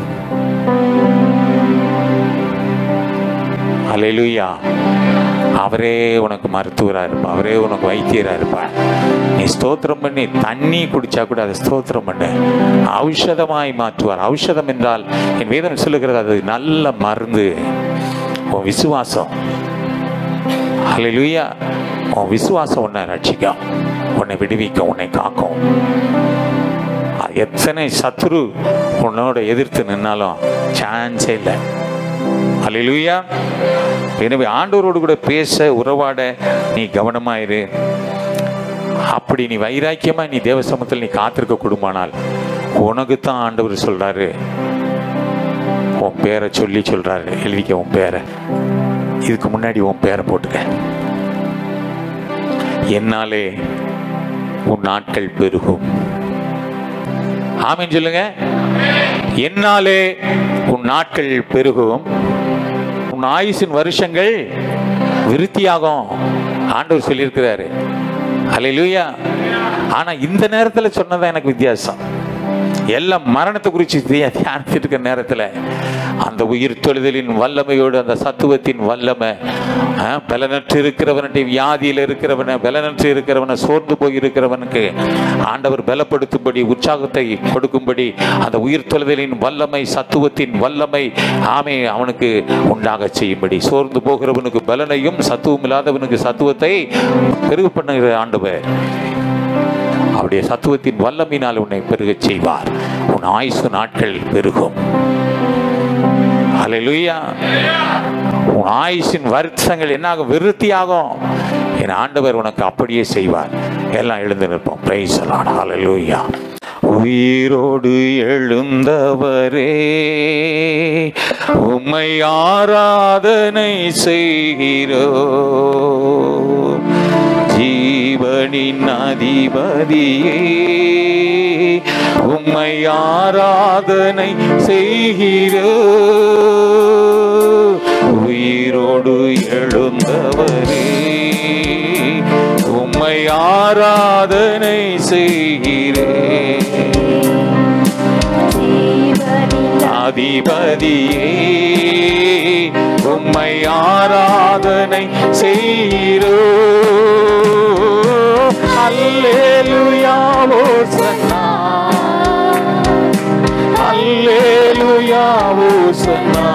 அலையிலுயா அவரே உனக்கு மருத்துவராக இருப்பா அவரே உனக்கு வைத்தியராக இருப்பா நீ ஸ்தோத்திரம் பண்ணி தண்ணி குடிச்சா கூட அதை ஸ்தோத்திரம் பண்ணு ஔஷதமாய் மாற்றுவார் ஔஷதம் என்றால் என் வேதம் சொல்லுகிறது அது நல்ல மருந்து உன் விசுவாசம் அலையிலுயா உன் விசுவாசம் உன்னை ரட்சிக்கும் உன்னை விடுவிக்கும் உன்னை காக்கும் அது எத்தனை சத்துரு உன்னோட எதிர்த்து நின்னாலும் சான்ஸே இல்லை அல்லேலூயா எனவே ஆண்டவரோடு கூட பேச உறவாட நீ கவனமாயிரு அப்படி நீ வைராக்கியமா நீ தேவ சமூகத்தில் நீ காத்திருக்க கூடுமானால் உனக்கு தான் ஆண்டவர் சொல்றாரு உன் பேரை சொல்லி சொல்றாரு எழுதிக்க உன் பேரை இதுக்கு முன்னாடி உன் பேரை போட்டுக்க என்னாலே உன் நாட்கள் பெருகும் ஆமென் சொல்லுங்க என்னாலே உன் நாட்கள் பெருகும் உன் ஆயுசின் வருஷங்கள் விருத்தியாகும் ஆண்டவர் சொல்லியிருக்கிறாரு அல்லேலூயா ஆனா இந்த நேரத்துல சொன்னதான் எனக்கு வித்தியாசம் எல்லாம் மரணத்தை குறித்து தியா- தியானிச்சுட்டு இருக்கிற நேரத்துல அந்த உயிர் தொழுதலின் வல்லமையோடு அந்த சத்துவத்தின் வல்லமை ஆ, பலனற்று இருக்கிறவனுடைய வியாதியில் இருக்கிறவனை பலனற்று இருக்கிறவனை சோர்ந்து போய் இருக்கிறவனுக்கு ஆண்டவர் பலப்படுத்தும்படி உற்சாகத்தை கொடுக்கும்படி அந்த உயிர் தொழுதலின் வல்லமை சத்துவத்தின் வல்லமை ஆமை அவனுக்கு உண்டாக செய்யும்படி சோர்ந்து போகிறவனுக்கு பலனையும் சத்துவம் இல்லாதவனுக்கு சத்துவத்தை பெருகு பண்ணுகிற ஆண்டவர் அவருடைய சத்துவத்தின் வல்லமினால் உன்னை பெருகச் செய்வார் உன் ஆயுசு நாட்கள் பெருகும் ஹalleluya உன் ஆயுசின் வருஷங்கள் என்னாகும் விருத்தியாகும் என் ஆண்டவர் உனக்கு அப்படியே செய்வார் எல்லாம் எழுந்து நிற்போம் பிரைஸ் லார்ட் ஹalleluya உயிரோடு எழுந்தவரே உம்மை ஆராதனை செய்கிறோ ஜீவனின் அதிபதியே உம்மை ஆராதனை செய்கிறோ உயிரோடு எழுந்தவரே உம்மை ஆராதனை செய்கிறேன் அதிபதியே உம்மை ஆராதனை செய்கிறோ அல்லேலுயா ஓசன்னா அல்லேலுயா ஓசன்னா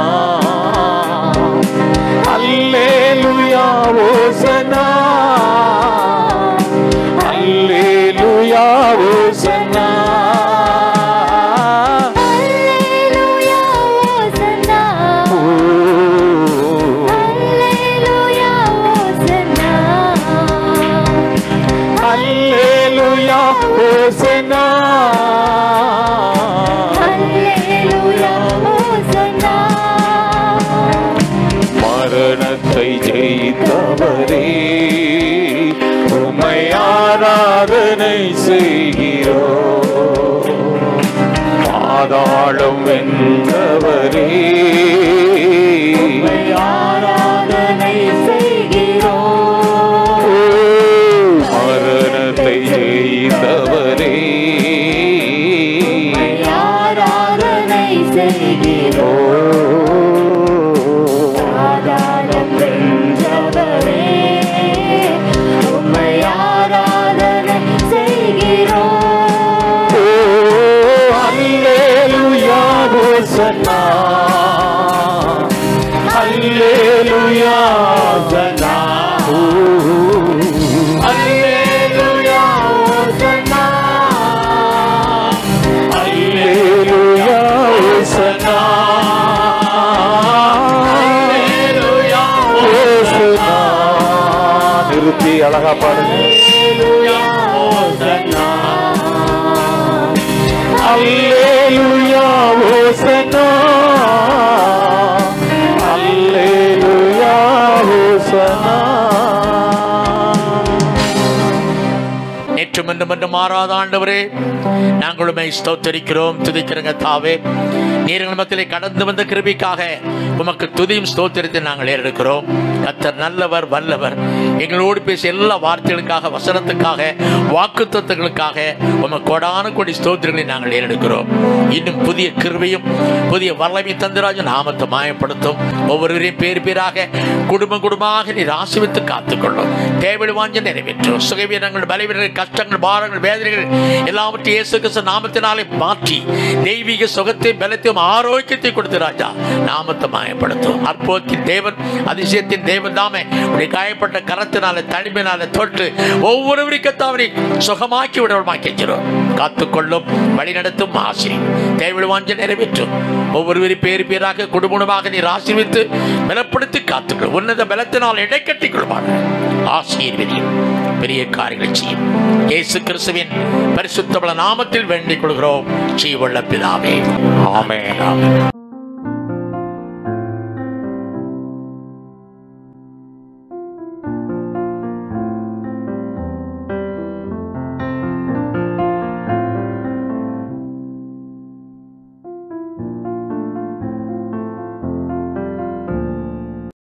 அல்லேலுயா ஓசன்னா அல்லேலுயா ஓசன்னா அல்லேலுயா ஓசன்னா மரணத்தை ஜெயித்தவரே உம்மை ஆராதனை செய்கிறோ பாதாளம் வென்றவரே ஆராதனை மரணத்தை ஜெயித்தவரே ஓ அல்லேலுயா ஹோசன்னா அல்லேலுயா ஹோசன்னா ஓ அல்லேலுயா ஹோசன்னா அல்லேலுயா ஹோசன்னா அல்லேலுயா ஹோசன்னா நிறுத்தி அழகா பாடுங்க அல்லேலுயா ஹோசன்னா அல்லேலுயா ஹோசன்னா நேற்றும் என்று என்று மாறாத ஆண்டவரே நாங்களுமே ஸ்தோத்தரிக்கிறோம் துதிக்கிறங்க தாவே நீர்கள் மத்தியிலே கடந்து வந்த கிருபிக்காக உமக்கு துதியும் ஸ்தோத்திரத்தை நாங்கள் ஏறெடுக்கிறோம் கத்தர் நல்லவர் வல்லவர் எங்களோடு பேசிய எல்லா வார்த்தைகளுக்காக வசனத்துக்காக வாக்குத்தத்தங்களுக்காக உமக்கு கொடான கொடி ஸ்தோத்திரங்களை நாங்கள் ஏறெடுக்கிறோம் இன்னும் புதிய கிருபையும் புதிய வல்லமை தந்திராஜ நாமத்தை மாயப்படுத்தும் ஒவ்வொருவரையும் பேர் பேராக குடும்பம் குடும்பமாக நீர் ஆசிவித்து காத்துக்கொள்ளும் தேவையில் வாஞ்ச நிறைவேற்றும் சுகவீனங்கள் பலவீனங்கள் கஷ்டங்கள் பாரங்கள் வேதனைகள் எல்லாவற்றையும் இயேசு கிறிஸ்து நாமத்தினாலே மாற்றி தெய்வீக சுகத்தை பலத்தையும் ஆரோக்கியத்தை கொடுத்து ராஜா நாமத்தை மாயப்படுத்தும் அற்புதத்தின் தேவன் அதிசயத்தின் தேவன் தாமே உடைய காயப்பட்ட கரத்தினால தனிமையினால தொட்டு ஒவ்வொருவருக்கும் அவரை சுகமாக்கி விடமாக்கி காத்துக்கொள்ளும் வழிநடத்தும் ஆசி தேவையில் வாஞ்ச நிறைவேற்றும் ஒவ்வொருவரி பேர் பேராக குடும்பமாக நீர் ஆசீர்வித்து பலப்படுத்தி காத்துக்கொள் உன்னத பலத்தினால் இடைக்கட்டிக் கொள்வாங்க ஆசீர்வதியும் பெரிய காரியங்களை செய்யும் இயேசு கிறிஸ்துவின் பரிசுத்தபல நாமத்தில் வேண்டிக் கொள்கிறோம் ஜீவள்ள பிதாவே ஆமென்